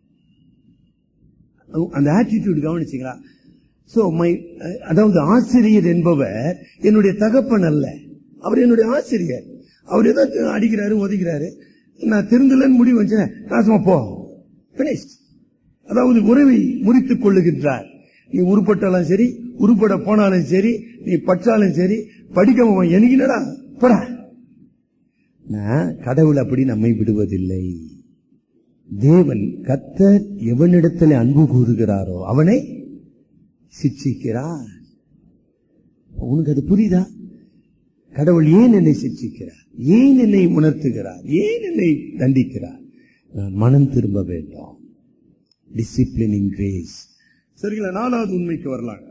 அந்த ஆட்டிடியூட் கவனிச்சீங்களா சோ மை அதாவது ஆசிரியர் என்பவர் என்னுடைய தகப்பன் அல்ல அவர் என்னுடைய ஆசிரியர் அவர் ஏதோ அடிக்கிறாரு ஒதுக்கிறாரு நான் திருந்தலன்னு முடிவு வச்சேன் நாசமா போ Finished. அதாவது உறவை முறித்துக் கொள்ளுகின்றார் நீ உருப்பட்டாலும் சரி உருப்பட போனாலும் சரி நீ பற்றாலும் சரி படிக்காம எனக்குனடா போடா நான் கடவுள் அப்படி நம்மை விடுவதில்லை தேவன் கத்தர் எவனிடத்தில் அன்பு கூறுகிறாரோ அவனை சிட்சிக்கிறார் உனக்கு அது புரியுதா கடவுள் ஏன் என்னை சிட்சிக்கிறார் ஏன் என்னை உணர்த்துகிறார் ஏன் என்னை தண்டிக்கிறார் நான் மனம் திரும்ப வேண்டும் டிசிப்ளினிங் கிரேஸ் சரிங்களா நாலாவது உண்மைக்கு வரலாங்க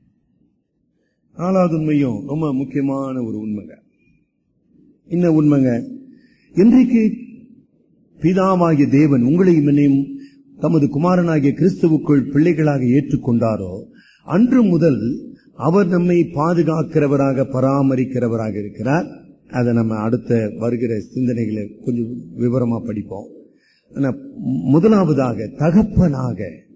நாலாவது உண்மையும் ரொம்ப முக்கியமான ஒரு உண்மைங்க என்ன உண்மைங்க இன்றைக்கு பிதாவாகிய தேவன் உங்களையும் என்னையும் தமது குமாரனாகிய கிறிஸ்துவுக்குள் பிள்ளைகளாக ஏற்றுக்கொண்டாரோ அன்று முதல் அவர் நம்மை பாதுகாக்கிறவராக பராமரிக்கிறவராக இருக்கிறார் அதை நம்ம அடுத்த வருகிற சிந்தனைகளை கொஞ்சம் விவரமா படிப்போம் ஆனா முதலாவதாக தகப்பனாக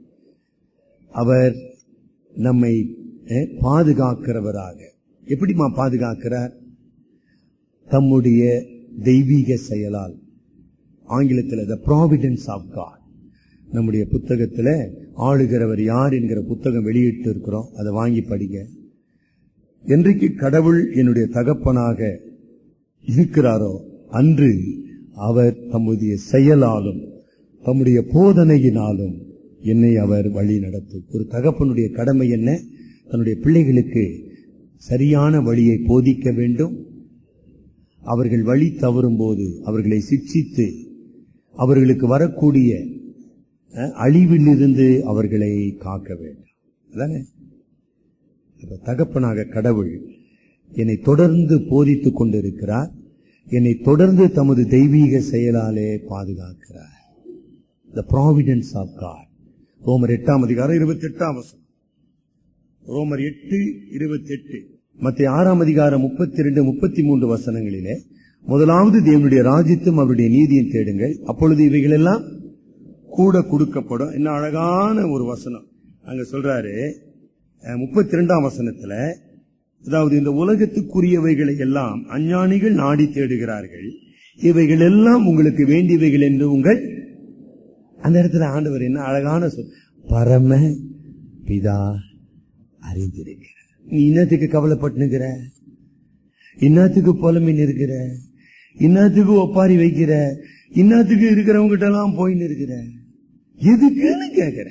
அவர் நம்மை அஹ், பாதுகாக்கிறவராக எப்படிமா பாதுகாக்கிறார் தம்முடைய தெய்வீக செயலால் ஆங்கிலத்தில் த ப்ராவிடன்ஸ் ஆஃப் காட் நம்முடைய புத்தகத்தில் ஆளுகிறவர் யார் என்கிற புத்தகம் வெளியிட்டு இருக்கிறோம் அதை வாங்கி படிங்க என்றைக்கு கடவுள் என்னுடைய தகப்பனாக இருக்கிறாரோ அன்று அவர் தம்முடைய செயலாலும் தம்முடைய போதனையினாலும் என்னை அவர் வழி நடத்தும் ஒரு தகப்பனுடைய கடமை என்ன தன்னுடைய பிள்ளைகளுக்கு சரியான வழியை போதிக்க வேண்டும் அவர்கள் வழி தவறும் போது அவர்களை சிக்ஷித்து அவர்களுக்கு வரக்கூடிய அஹ், அழிவிலிருந்து அவர்களை காக்க வேண்டும் அதானே அப்ப தகப்பனாக கடவுள் என்னை தொடர்ந்து போதித்துக் கொண்டிருக்கிறார் என்னை தொடர்ந்து தமது தெய்வீக செயலாலே பாதுகாக்கிறார் த ப்ராவிடன்ஸ் ஆஃப் காட் ரோமர் எட்டாம் அதிகாரம் இருபத்தி எட்டாம் வசனம் ரோமர் எட்டு இருபத்தி எட்டு மத்திய ஆறாம் அதிகாரம் முப்பத்தி ரெண்டு முப்பத்தி மூன்று வசனங்களிலே முதலாவது தேவனுடைய ராஜ்யத்தும் அவருடைய நீதியும் தேடுங்கள் அப்பொழுது இவைகள் எல்லாம் கூட கொடுக்கப்படும் என்ன அழகான ஒரு வசனம் அங்க சொல்றாரு முப்பத்தி ரெண்டாம் வசனத்துல அதாவது இந்த உலகத்துக்குரியவைகளை எல்லாம் அஞ்ஞானிகள் நாடி தேடுகிறார்கள் இவைகள் எல்லாம் உங்களுக்கு வேண்டியவைகள் என்று உங்கள் அந்த இடத்துல ஆண்டவர் என்ன அழகான சொல் பரம பிதா அறிந்திருக்கிறார் நீ இன்னத்துக்கு கவலைப்பட்டுனுக்கிற இன்னத்துக்கு புலமின் இருக்கிற இன்னத்துக்கு ஒப்பாரி வைக்கிற இன்னத்துக்கு இருக்கிறவங்க கிட்ட எல்லாம் போயின்னு இருக்கிற எதுக்குன்னு கேக்குற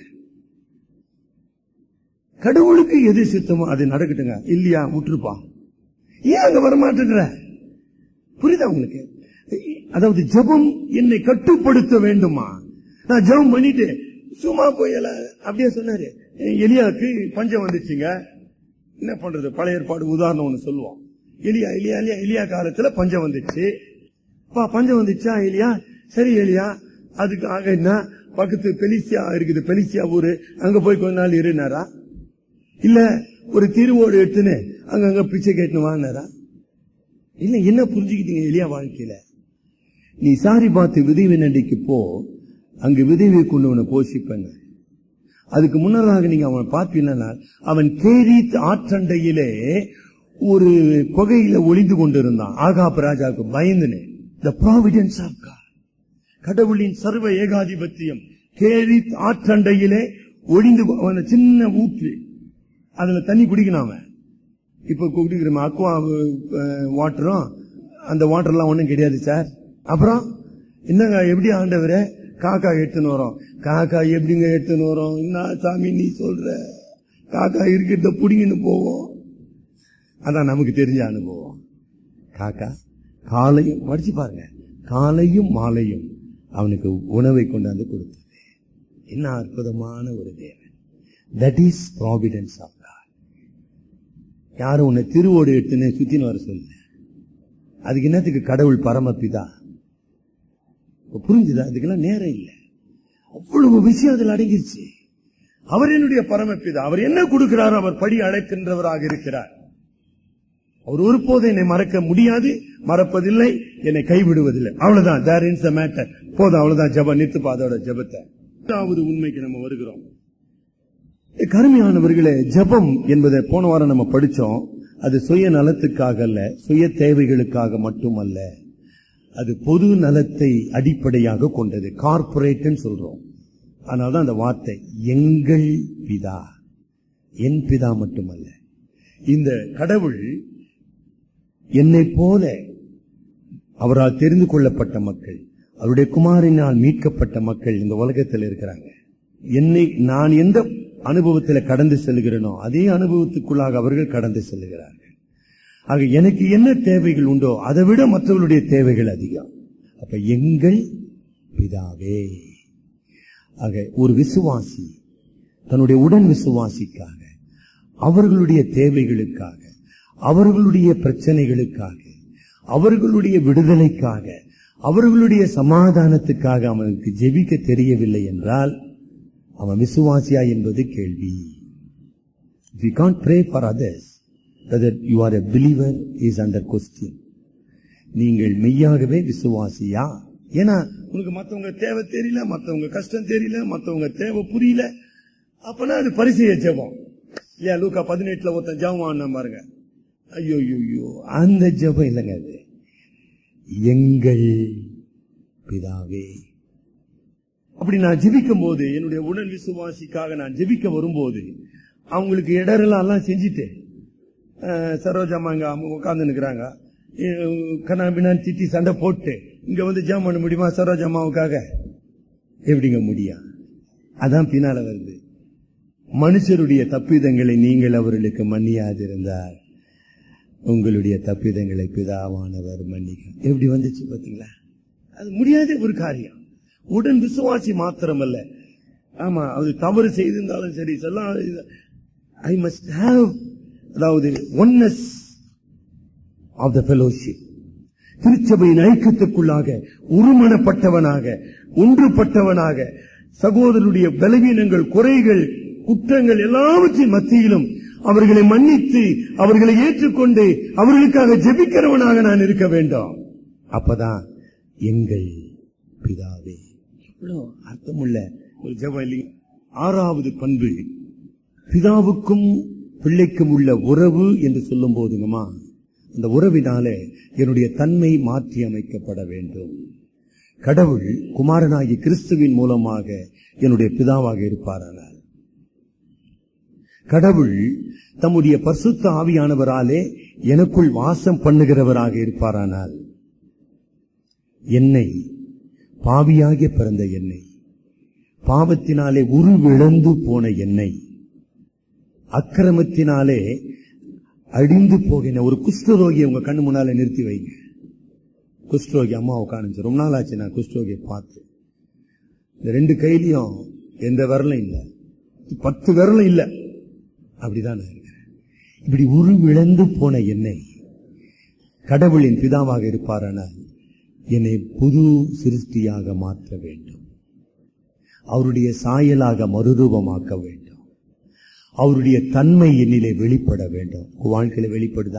கடவுளுக்கு எது சித்தமோ அது நடக்கட்டுங்க இல்லையா விட்டுருப்பா ஏன் அங்க வரமாட்டேங்கிற புரியுதா உங்களுக்கு அதாவது ஜெபம் என்னை கட்டுப்படுத்த வேண்டுமா நான் ஜெபம் பண்ணிட்டு சும்மா போயல அப்படியே சொன்னாரு எலியாவுக்கு பஞ்சம் வந்துச்சுங்க என்ன பண்றது பழைய ஏற்பாடு உதாரணம் ஒண்ணு சொல்லுவோம் எலியா எலியா எலியா எலியா காலத்துல பஞ்சம் வந்துச்சு பா பஞ்சம் வந்துச்சா எலியா சரி எலியா அதுக்கு ஆக என்ன பக்கத்து பெலிசியா இருக்குது பெலிசியா ஊரு அங்க போய் கொஞ்ச நாள் இருனாரா இல்ல ஒரு திருவோடு எடுத்துன்னு அங்க அங்க பிச்சை கேட்டுன்னு வாங்கினாரா இல்ல என்ன புரிஞ்சுக்கிட்டீங்க எலியா வாழ்க்கையில நீ சாரி பார்த்து விதவி நடிக்கு போ அங்கு விதவி கொண்டு உன்னை போஷிப்பங்க அதுக்கு முன்னதாக நீங்க அவனை பார்ப்பீங்கன்னா அவன் கேரித் ஆற்றண்டையிலே ஒரு குகையில ஒளிந்து கொண்டிருந்தான் ஆகாப் ராஜாவுக்கு பயந்துனே த ப்ராவிடன்ஸ் ஆஃப் காட் கடவுளின் சர்வ ஏகாதிபத்தியம் கேரித் ஆற்றண்டையிலே ஒளிந்து கொ- அவன சின்ன ஊற்று அதுல தண்ணி குடிக்கணும் அவன் இப்ப குடிக்கிறோம் அக்வா வாட்டரும் அந்த வாட்டர்லாம் ஒண்ணும் கிடையாது சார் அப்புறம் என்னங்க எப்படி ஆண்டவரே காக்கா எடுத்துன்னு வரோம் காக்கா எப்படிங்க எடுத்துன்னு வரோம் என்ன சாமி நீ சொல்ற காக்கா இருக்கிறத புடிங்கன்னு போவோம் அதான் நமக்கு தெரிஞ்ச அனுபவம் காக்கா காலையும் படிச்சு பாருங்க காலையும் மாலையும் அவனுக்கு உணவை கொண்டாந்து கொடுத்தது என்ன அற்புதமான ஒரு தேவன் that is providence of God யாரும் உன்னை திருவோடு எடுத்துன்னு சுத்தின்னு வர சொல்ல அதுக்கு என்னத்துக்கு கடவுள் பரமபிதா இப்ப புரிஞ்சுதா அதுக்கெல்லாம் நேரம் இல்லை அவ்வளவு விஷயம் அதில் அடங்கிருச்சு அவர் என்னுடைய பரமபிதா அவர் என்ன கொடுக்கிறார் அவர் படி அழைக்கின்றவராக இருக்கிறார் அவர் ஒருபோதும் என்னை மறக்க முடியாது மறப்பதில்லை என்னை கைவிடுவதில்லை அவ்வளவுதான் தேர் இன்ஸ் மேட்டர் போதும் அவ்வளவுதான் ஜப நிறுத்துப்பா அதோட ஜபத்தை இரண்டாவது உண்மைக்கு நம்ம வருகிறோம் கருமையானவர்களே ஜபம் என்பதை போன வாரம் நம்ம படிச்சோம் அது சுய நலத்துக்காக அல்ல சுய தேவைகளுக்காக மட்டுமல்ல அது பொது நலத்தை அடிப்படையாக கொண்டது கார்பரேட் சொல்றோம் அதனால்தான் அந்த வார்த்தை எங்கள் பிதா என் பிதா மட்டுமல்ல இந்த கடவுள் என்னை போல அவரால் தெரிந்து கொள்ளப்பட்ட மக்கள் அவருடைய குமாரினால் மீட்கப்பட்ட மக்கள் இந்த உலகத்தில் இருக்கிறாங்க என்னை நான் எந்த அனுபவத்தில் கடந்து செல்கிறேனோ அதே அனுபவத்துக்குள்ளாக அவர்கள் கடந்து செல்கிறார்கள் ஆக எனக்கு என்ன தேவைகள் உண்டோ அதை விட மற்றவர்களுடைய தேவைகள் அதிகம் அப்ப எங்கள் பிதாவே ஆக ஒரு விசுவாசி தன்னுடைய உடன் விசுவாசிக்காக அவர்களுடைய தேவைகளுக்காக அவர்களுடைய பிரச்சனைகளுக்காக அவர்களுடைய விடுதலைக்காக அவர்களுடைய சமாதானத்துக்காக அவனுக்கு ஜெபிக்க தெரியவில்லை என்றால் அவன் விசுவாசியா என்பது கேள்வி If you can't pray for others, whether you are a believer is under question. நீங்கள் மெய்யாகவே விசுவாசியா ஏன்னா உனக்கு மத்தவங்க தேவை தெரியல மத்தவங்க கஷ்டம் தெரியல மத்தவங்க தேவை புரியல அப்பனா அது பரிசெய்ய ஜெபம் இல்லையா லூக்கா பதினெட்டுல ஒருத்தன் ஜெபம் ஆனா பாருங்க ஐயோ ஐயோ அந்த ஜெபம் இல்லைங்க அது எங்கள் பிதாவே அப்படி நான் ஜெபிக்கும் போது என்னுடைய உடன் விசுவாசிக்காக நான் ஜெபிக்க வரும்போது அவங்களுக்கு இடரெல்லாம் எல்லாம் செஞ்சுட்டேன் அஹ், சரோஜாம்மா இங்க உட்கார்ந்து நிக்கிறாங்க கண்ணா பின்னான்னு திட்டி சண்டை போட்டு இங்க வந்து ஜாம் பண்ண முடியுமா சரோஜாமாவுக்காக எப்படிங்க முடியா அதான் பின்னால வருது மனுஷருடைய தப்பிதங்களை நீங்கள் அவர்களுக்கு மன்னியாதிருந்தால் உங்களுடைய தப்பிதங்களை பிதாவானவர் மன்னிக்க எப்படி வந்துச்சு பாத்தீங்களா அது முடியாத ஒரு காரியம் உடன் விசுவாசி மாத்திரமல்ல ஆமா அது தவறு செய்திருந்தாலும் சரி ஐ மஸ்ட் ஹாவ் அதாவது ஒன்னஸ் ஆஃப் த ஃபெலோஷிப் திருச்சபையின் ஐக்கியத்துக்குள்ளாக உருமணப்பட்டவனாக ஒன்றுபட்டவனாக சகோதரருடைய பலவீனங்கள் குறைகள் குற்றங்கள் எல்லாவற்றின் மத்தியிலும் அவர்களை மன்னித்து அவர்களை ஏற்றுக்கொண்டு அவர்களுக்காக ஜெபிக்கிறவனாக நான் இருக்க வேண்டும் அப்பதான் எங்கள் பிதாவே எவ்வளவு அர்த்தமுள்ள ஒரு ஜெபம் இல்லையா? ஆறாவது பண்பு பிதாவுக்கும் பிள்ளைக்கும் உள்ள உறவு என்று சொல்லும் போதுங்கம்மா அந்த உறவினாலே என்னுடைய தன்மை மாற்றி அமைக்கப்பட வேண்டும் கடவுள் குமாரனாகி கிறிஸ்துவின் மூலமாக என்னுடைய பிதாவாக இருப்பாரானால் கடவுள் தம்முடைய பரிசுத்த ஆவியானவராலே எனக்குள் வாசம் பண்ணுகிறவராக இருப்பாரானால் என்னை பாவியாகிய பிறந்த என்னை பாவத்தினாலே உருவிழந்து போன என்னை அக்கிரமத்தினாலே அழிந்து போகின ஒரு குஷ்டரோகியை உங்க கண்ணு முன்னால நிறுத்தி வைங்க குஷ்டரோகி அம்மா உட்காந்து ரொம்ப நாள் ஆச்சு நான் குஷ்டரோகியை பார்த்து இந்த ரெண்டு கையிலையும் எந்த விரலும் இல்ல பத்து விரலும் இல்ல அப்படிதான் நான் இருக்கிறேன் இப்படி உருவிழந்து போன என்னை கடவுளின் பிதாவாக இருப்பாரானால் என்னை புது சிருஷ்டியாக மாற்ற வேண்டும் அவருடைய சாயலாக மறுரூபமாக்க வேண்டும் அவருடைய தன்மை என்னிலே வெளிப்பட வேண்டும் உங்க வாழ்க்கையில வெளிப்படுதா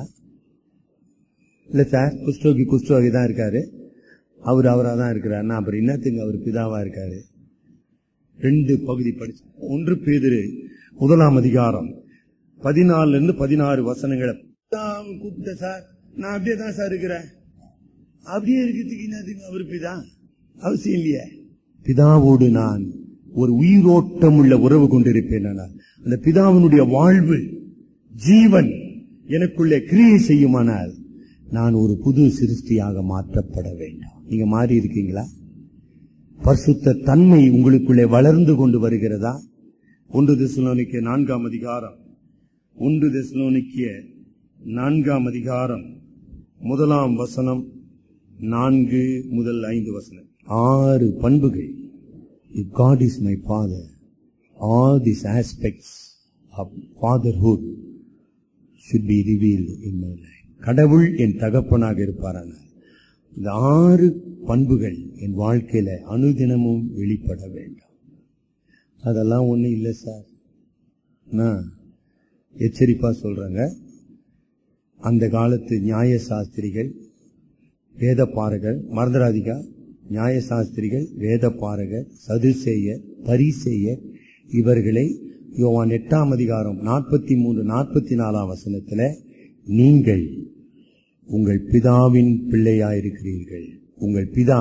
இல்ல சார் குஷ்டோகி குஷ்டோகி தான் இருக்காரு அவர் அவரா தான் இருக்கிறார் நான் அப்புறம் என்னத்துக்கு அவர் பிதாவா இருக்காரு ரெண்டு பகுதி படிச்சு ஒன்று பேதிரு முதலாம் அதிகாரம் பதினாலுல இருந்து பதினாறு வசனங்களை தான் கூப்பிட்ட சார் நான் அப்படியே தான் சார் இருக்கிறேன் அப்படியே இருக்கிறதுக்கு என்னதுங்க அவர் பிதா அவசியம் இல்லையே பிதாவோடு நான் ஒரு உயிரோட்டம் உள்ள உறவு கொண்டிருப்பேன் ஆனால் அந்த பிதாவினுடைய வாழ்வு ஜீவன் எனக்குள்ளே கிரியை செய்யுமானால் நான் ஒரு புது சிருஷ்டியாக மாற்றப்பட வேண்டும் நீங்க மாறி இருக்கீங்களா பரிசுத்த தன்மை உங்களுக்குள்ளே வளர்ந்து கொண்டு வருகிறதா ஒன்று தெசலோனிக்க நான்காம் அதிகாரம் ஒன்று தெசலோனிக்கிய நான்காம் அதிகாரம் முதலாம் வசனம் நான்கு முதல் ஐந்து வசனம் ஆறு பண்புகள் If God is my father, all these aspects of fatherhood should be revealed in my life. கடவுள் என் தகப்பனாக இருப்பாரானால் இந்த ஆறு பண்புகள் என் வாழ்க்கையில அனுதினமும் வெளிப்பட வேண்டும் அதெல்லாம் ஒண்ணு இல்லை சார் நான் எச்சரிப்பா சொல்றேங்க அந்த காலத்து நியாய சாஸ்திரிகள் வேத பாரகர் மறந்துடாதீங்க நியாய சாஸ்திரிகள் வேத பாரகர் சதுசேயர் பரிசேயர் இவர்களை யோவான் எட்டாம் அதிகாரம் நாற்பத்தி மூன்று நாற்பத்தி நாலாம் வசனத்துல நீங்கள் உங்கள் பிதாவின் பிள்ளையாயிருக்கிறீர்கள் உங்கள் பிதா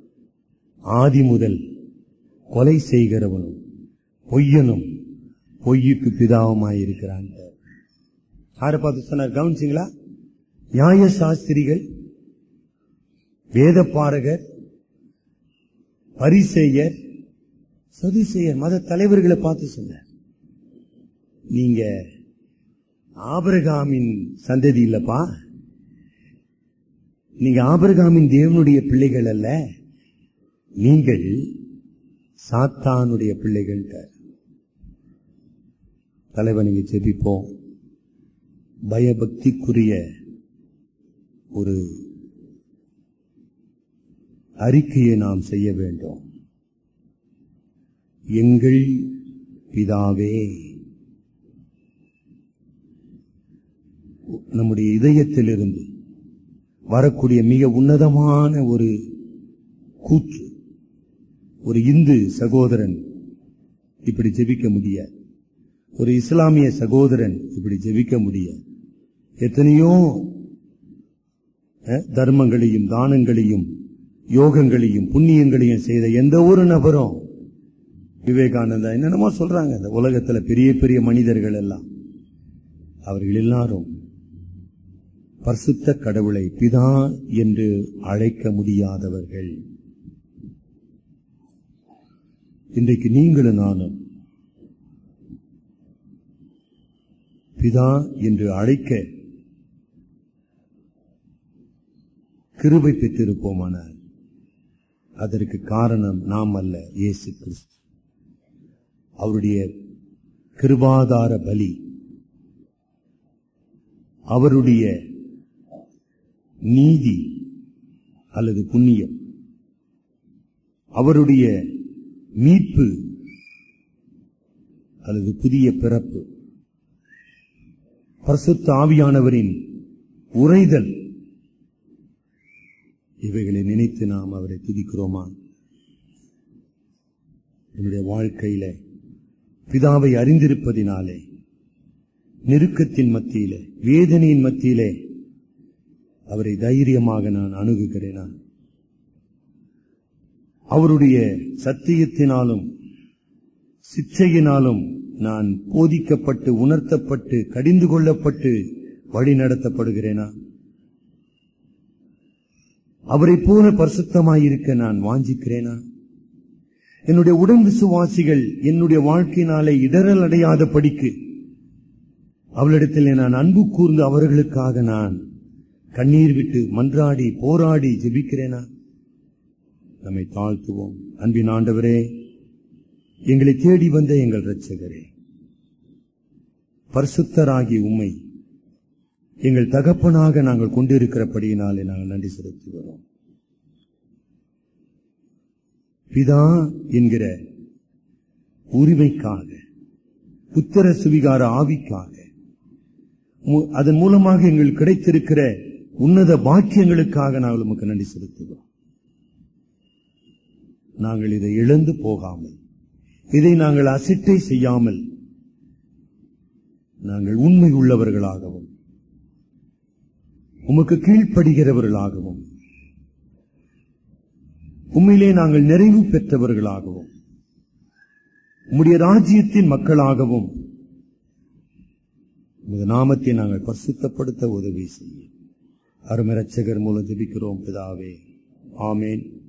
ஆதி முதல் கொலை செய்கிறவனும் பொய்யனும் பொய்யுக்கு பிதாவுமாயிருக்கிறான் யாரை பார்த்து சொன்னார் கவனிச்சிங்களா நியாய சாஸ்திரிகள் வேத பாரகர் பரிசெயர் சதுசெயர் மத தலைவர்களை பார்த்து சொன்னார் நீங்க ஆபரகாமின் சந்ததி இல்லப்பா நீங்க ஆபரகாமின் தேவனுடைய பிள்ளைகள் அல்ல நீங்கள் சாத்தானுடைய பிள்ளைகள் தலைவர் நீங்க ஜெபிப்போம் பயபக்திக்குரிய ஒரு அறிக்கையை நாம் செய்ய வேண்டும் எங்கள் பிதாவே நம்முடைய இதயத்திலிருந்து வரக்கூடிய மிக உன்னதமான ஒரு கூற்று ஒரு இந்து சகோதரன் இப்படி ஜெபிக்க முடியாது ஒரு இஸ்லாமிய சகோதரன் இப்படி ஜெபிக்க முடியாது எத்தனையோ அஹ், தர்மங்களையும் தானங்களையும் யோகங்களையும் புண்ணியங்களையும் செய்த எந்த ஒரு நபரும் விவேகானந்தா என்னென்னமோ சொல்றாங்க இந்த உலகத்துல பெரிய பெரிய மனிதர்கள் எல்லாம் அவர்கள் எல்லாரும் பரிசுத்த கடவுளை பிதா என்று அழைக்க முடியாதவர்கள் இன்றைக்கு நீங்களும் நானும் பிதா என்று அழைக்க கிருபை பெற்றிருப்போமானால் அதற்கு காரணம் நாம் அல்ல இயேசு கிறிஸ்து அவருடைய கிருபாதார பலி அவருடைய நீதி அல்லது புண்ணியம் அவருடைய மீட்பு அல்லது புதிய பிறப்பு பரிசுத்த ஆவியானவரின் உரைதல் இவைகளை நினைத்து நாம் அவரை துதிக்கிறோமா என்னுடைய வாழ்க்கையில பிதாவை அறிந்திருப்பதினாலே நெருக்கத்தின் மத்தியிலே வேதனையின் மத்தியிலே அவரை தைரியமாக நான் அணுகுகிறேனா அவருடைய சத்தியத்தினாலும் சிச்சையினாலும் நான் போதிக்கப்பட்டு உணர்த்தப்பட்டு கடிந்து கொள்ளப்பட்டு வழி நடத்தப்படுகிறேனா அவரைப் போல பரிசுத்தமாயிருக்க நான் வாஞ்சிக்கிறேனா என்னுடைய உடன் விசுவாசிகள் என்னுடைய வாழ்க்கையினாலே இடரல் அடையாத படிக்கு அவளிடத்தில் நான் அன்பு கூர்ந்து அவர்களுக்காக நான் கண்ணீர் விட்டு மன்றாடி போராடி ஜெபிக்கிறேனா நம்மை தாழ்த்துவோம் அன்பின் ஆண்டவரே எங்களை தேடி வந்த எங்கள் இரட்சகரே பரிசுத்தராகி உம்மை எங்கள் தகப்பனாக நாங்கள் கொண்டிருக்கிறபடியினாலே நாங்கள் நன்றி செலுத்துகிறோம் பிதா என்கிற உரிமைக்காக உத்தர சுவிகார ஆவிக்காக மு- அதன் மூலமாக எங்களுக்கு கிடைத்திருக்கிற உன்னத பாக்கியங்களுக்காக நாங்கள் உமக்கு நன்றி செலுத்துகிறோம் நாங்கள் இதை இழந்து போகாமல் இதை நாங்கள் அசிட்டை செய்யாமல் நாங்கள் உண்மை உள்ளவர்களாகவும் உமக்கு கீழ்ப்படுகிறவர்களாகவும் உண்மையிலே நாங்கள் நிறைவு பெற்றவர்களாகவும் உம்முடைய ராஜ்யத்தின் மக்களாகவும் உமது நாமத்தை நாங்கள் பரிசுத்தப்படுத்த உதவி செய்ய அருமரட்சகர் மூலம் ஜெபிக்கிறோம் பிதாவே ஆமேன்